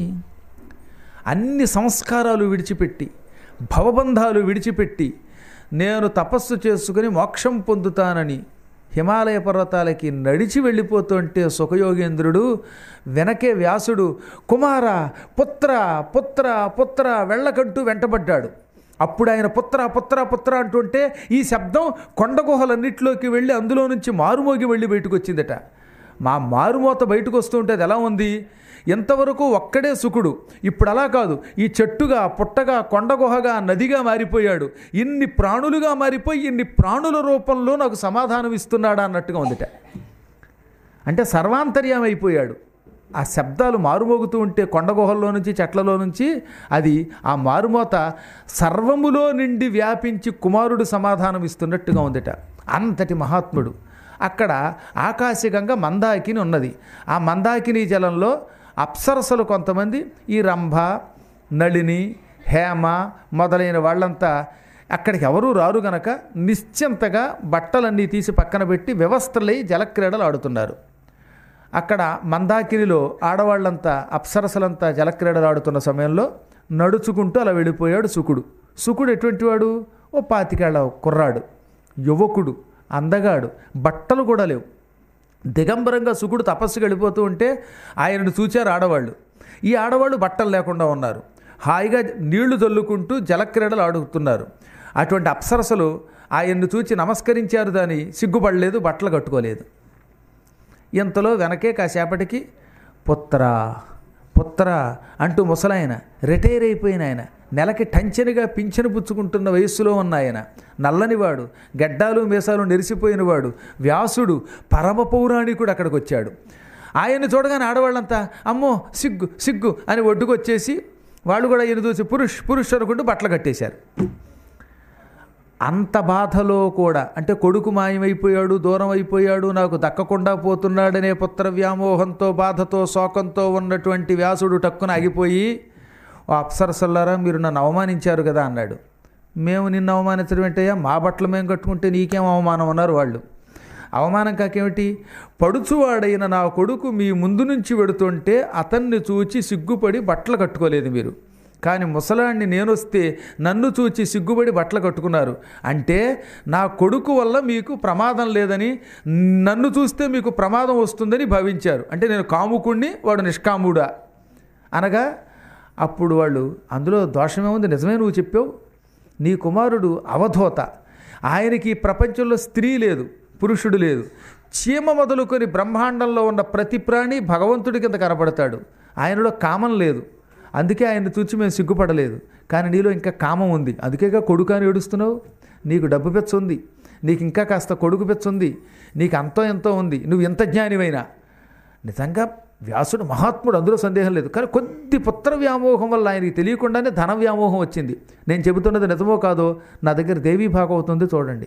అన్ని సంస్కారాలు విడిచిపెట్టి భవబంధాలు విడిచిపెట్టి నేను తపస్సు చేసుకుని మోక్షం పొందుతానని హిమాలయ పర్వతాలకి నడిచి వెళ్ళిపోతుంటే సుఖయోగేంద్రుడు వెనకే వ్యాసుడు కుమార పుత్ర పుత్ర పుత్ర వెళ్ళకంటూ వెంటబడ్డాడు అప్పుడు ఆయన పుత్ర పుత్ర పుత్ర అంటుంటే ఈ శబ్దం కొండ గుహలన్నిటిలోకి వెళ్ళి అందులో నుంచి మారుమోగి వెళ్ళి బయటకు వచ్చిందట మా మారుమోత బయటకు వస్తుంటే అది ఎలా ఉంది ఎంతవరకు ఒక్కడే సుకుడు ఇప్పుడు అలా కాదు ఈ చెట్టుగా పుట్టగా కొండగుహగా నదిగా మారిపోయాడు ఇన్ని ప్రాణులుగా మారిపోయి ఇన్ని ప్రాణుల రూపంలో నాకు సమాధానం ఇస్తున్నాడా అన్నట్టుగా ఉందిట అంటే సర్వాంతర్యం అయిపోయాడు ఆ శబ్దాలు మారుమోగుతూ ఉంటే కొండ గుహల్లో నుంచి చెట్లలో నుంచి అది ఆ మారుమోత సర్వములో నిండి వ్యాపించి కుమారుడు సమాధానం ఇస్తున్నట్టుగా ఉందిట అంతటి మహాత్ముడు అక్కడ ఆకాశగంగా మందాకిని ఉన్నది ఆ మందాకిని జలంలో అప్సరసలు కొంతమంది ఈ రంభ నళిని హేమ మొదలైన వాళ్ళంతా అక్కడికి ఎవరూ రారు గనక నిశ్చింతగా బట్టలన్నీ తీసి పక్కన పెట్టి వ్యవస్థలై జలక్రీడలు ఆడుతున్నారు అక్కడ మందాకినిలో ఆడవాళ్ళంతా అప్సరసలంతా జలక్రీడలు ఆడుతున్న సమయంలో నడుచుకుంటూ అలా వెళ్ళిపోయాడు సుకుడు సుకుడు ఎటువంటి వాడు ఓ పాతికేళ్ల కుర్రాడు యువకుడు అందగాడు బట్టలు కూడా లేవు దిగంబరంగా సుకుడు తపస్సుకు వెళ్ళిపోతూ ఉంటే ఆయనను చూచారు ఆడవాళ్ళు ఈ ఆడవాళ్ళు బట్టలు లేకుండా ఉన్నారు హాయిగా నీళ్లు చల్లుకుంటూ జలక్రీడలు ఆడుతున్నారు అటువంటి అప్సరసలు ఆయన్ను చూచి నమస్కరించారు దాని సిగ్గుపడలేదు బట్టలు కట్టుకోలేదు ఇంతలో వెనకే కాసేపటికి పుత్ర పుత్ర అంటూ ముసలాయన రిటైర్ అయిపోయిన ఆయన నెలకి టంచెనిగా పింఛను పుచ్చుకుంటున్న వయస్సులో ఉన్న ఆయన నల్లనివాడు గడ్డాలు మీసాలు నెరిసిపోయినవాడు వ్యాసుడు పరమ పౌరాణికుడు అక్కడికి వచ్చాడు ఆయన్ని చూడగానే ఆడవాళ్ళంతా అమ్మో సిగ్గు సిగ్గు అని ఒడ్డుకొచ్చేసి వాళ్ళు కూడా ఈయన చూసి పురుష్ పురుష్ అనుకుంటూ బట్టలు కట్టేశారు అంత బాధలో కూడా అంటే కొడుకు మాయమైపోయాడు దూరం అయిపోయాడు నాకు దక్కకుండా పోతున్నాడనే పుత్ర వ్యామోహంతో బాధతో శోకంతో ఉన్నటువంటి వ్యాసుడు టక్కున ఆగిపోయి ఓ అప్సరసల్లారా మీరు నన్ను అవమానించారు కదా అన్నాడు మేము నిన్ను అవమానించడం ఏంటయ్యా మా బట్టలు మేము కట్టుకుంటే నీకేం అవమానం అన్నారు వాళ్ళు అవమానం కాకేమిటి పడుచువాడైన నా కొడుకు మీ ముందు నుంచి వెడుతుంటే అతన్ని చూచి సిగ్గుపడి బట్టలు కట్టుకోలేదు మీరు కానీ ముసలాన్ని నేనొస్తే నన్ను చూచి సిగ్గుపడి బట్టలు కట్టుకున్నారు అంటే నా కొడుకు వల్ల మీకు ప్రమాదం లేదని నన్ను చూస్తే మీకు ప్రమాదం వస్తుందని భావించారు అంటే నేను కాముకుణ్ణి వాడు నిష్కాముడా అనగా అప్పుడు వాళ్ళు అందులో దోషమేముంది నిజమే నువ్వు చెప్పావు నీ కుమారుడు అవధూత ఆయనకి ఈ ప్రపంచంలో స్త్రీ లేదు పురుషుడు లేదు చీమ మొదలుకొని బ్రహ్మాండంలో ఉన్న ప్రతి ప్రాణి భగవంతుడి కింద కనపడతాడు ఆయనలో కామం లేదు అందుకే ఆయన చూచి మేము సిగ్గుపడలేదు కానీ నీలో ఇంకా కామం ఉంది అందుకేగా కొడుకు అని ఏడుస్తున్నావు నీకు డబ్బు పెచ్చ ఉంది నీకు ఇంకా కాస్త కొడుకు పెచ్చ ఉంది నీకు అంతో ఎంతో ఉంది నువ్వు ఎంత జ్ఞానివైనా నిజంగా వ్యాసుడు మహాత్ముడు అందులో సందేహం లేదు కానీ కొద్ది పుత్ర వ్యామోహం వల్ల ఆయనకి తెలియకుండానే ధన వ్యామోహం వచ్చింది నేను చెబుతున్నది నిజమో కాదో నా దగ్గర దేవీ భాగవతుంది చూడండి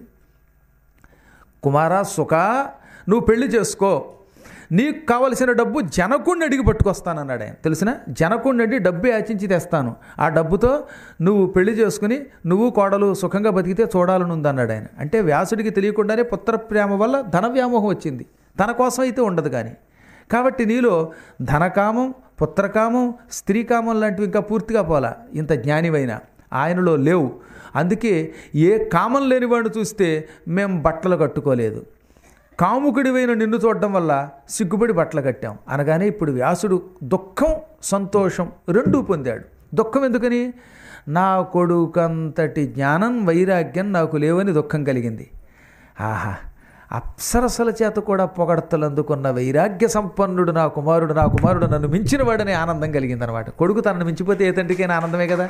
కుమారా సుఖ నువ్వు పెళ్లి చేసుకో నీకు కావలసిన డబ్బు జనకుడిని అడిగి పట్టుకొస్తానన్నాడు ఆయన తెలిసిన జనకుడిని అడిగి డబ్బు యాచించి తెస్తాను ఆ డబ్బుతో నువ్వు పెళ్లి చేసుకుని నువ్వు కోడలు సుఖంగా బతికితే చూడాలని ఉందన్నాడు ఆయన అంటే వ్యాసుడికి తెలియకుండానే పుత్ర ప్రేమ వల్ల ధన వ్యామోహం వచ్చింది తన కోసం అయితే ఉండదు కానీ కాబట్టి నీలో ధనకామం పుత్రకామం స్త్రీకామం లాంటివి ఇంకా పూర్తిగా పోలా ఇంత జ్ఞానివైన ఆయనలో లేవు అందుకే ఏ కామం లేనివాడిని చూస్తే మేము బట్టలు కట్టుకోలేదు కాముకుడివైన నిన్ను చూడడం వల్ల సిగ్గుపడి బట్టలు కట్టాం అనగానే ఇప్పుడు వ్యాసుడు దుఃఖం సంతోషం రెండూ పొందాడు దుఃఖం ఎందుకని నా కొడుకంతటి జ్ఞానం వైరాగ్యం నాకు లేవని దుఃఖం కలిగింది ఆహా అప్సరసల చేత కూడా పొగడతలు అందుకున్న వైరాగ్య సంపన్నుడు నా కుమారుడు నా కుమారుడు నన్ను మించిన వాడనే ఆనందం కలిగింది అనమాట కొడుకు తనను మించిపోతే ఏ తండ్రికైనా ఆనందమే కదా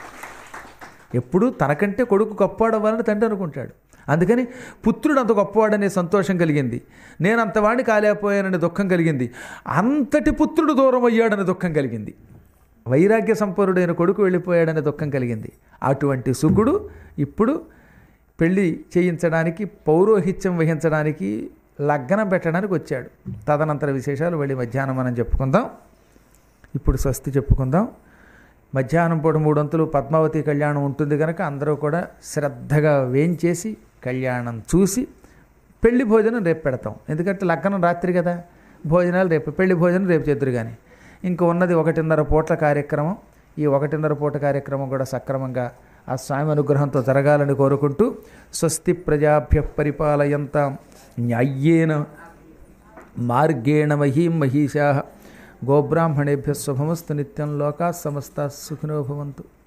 ఎప్పుడు తనకంటే కొడుకు గొప్పవాడవ్వాలని తండ్రి అనుకుంటాడు అందుకని పుత్రుడు అంత గొప్పవాడనే సంతోషం కలిగింది నేను అంతవాడిని కాలేకపోయానని దుఃఖం కలిగింది అంతటి పుత్రుడు దూరం అయ్యాడని దుఃఖం కలిగింది వైరాగ్య సంపన్నుడైన కొడుకు వెళ్ళిపోయాడనే దుఃఖం కలిగింది అటువంటి సుఖుడు ఇప్పుడు పెళ్లి చేయించడానికి పౌరోహిత్యం వహించడానికి లగ్నం పెట్టడానికి వచ్చాడు తదనంతర విశేషాలు వెళ్ళి మధ్యాహ్నం మనం చెప్పుకుందాం ఇప్పుడు స్వస్తి చెప్పుకుందాం మధ్యాహ్నం పూట మూడొంతులు పద్మావతి కళ్యాణం ఉంటుంది కనుక అందరూ కూడా శ్రద్ధగా వేంచేసి కళ్యాణం చూసి పెళ్లి భోజనం రేపు పెడతాం ఎందుకంటే లగ్నం రాత్రి కదా భోజనాలు రేపు పెళ్లి భోజనం రేపు చేద్దరు కానీ ఇంకా ఉన్నది ఒకటిన్నర పూట్ల కార్యక్రమం ఈ ఒకటిన్నర పూట కార్యక్రమం కూడా సక్రమంగా ఆ స్వామి అనుగ్రహంతో జరగాలని కోరుకుంటూ స్వస్తి ప్రజాభ్య పరిపాలయంత న్యాయ్యేన మార్గేణ మహీం మహిషా గోబ్రాహ్మణేభ్య శుభమస్తు నిత్యం లోకా సమస్త సుఖినో భవంతు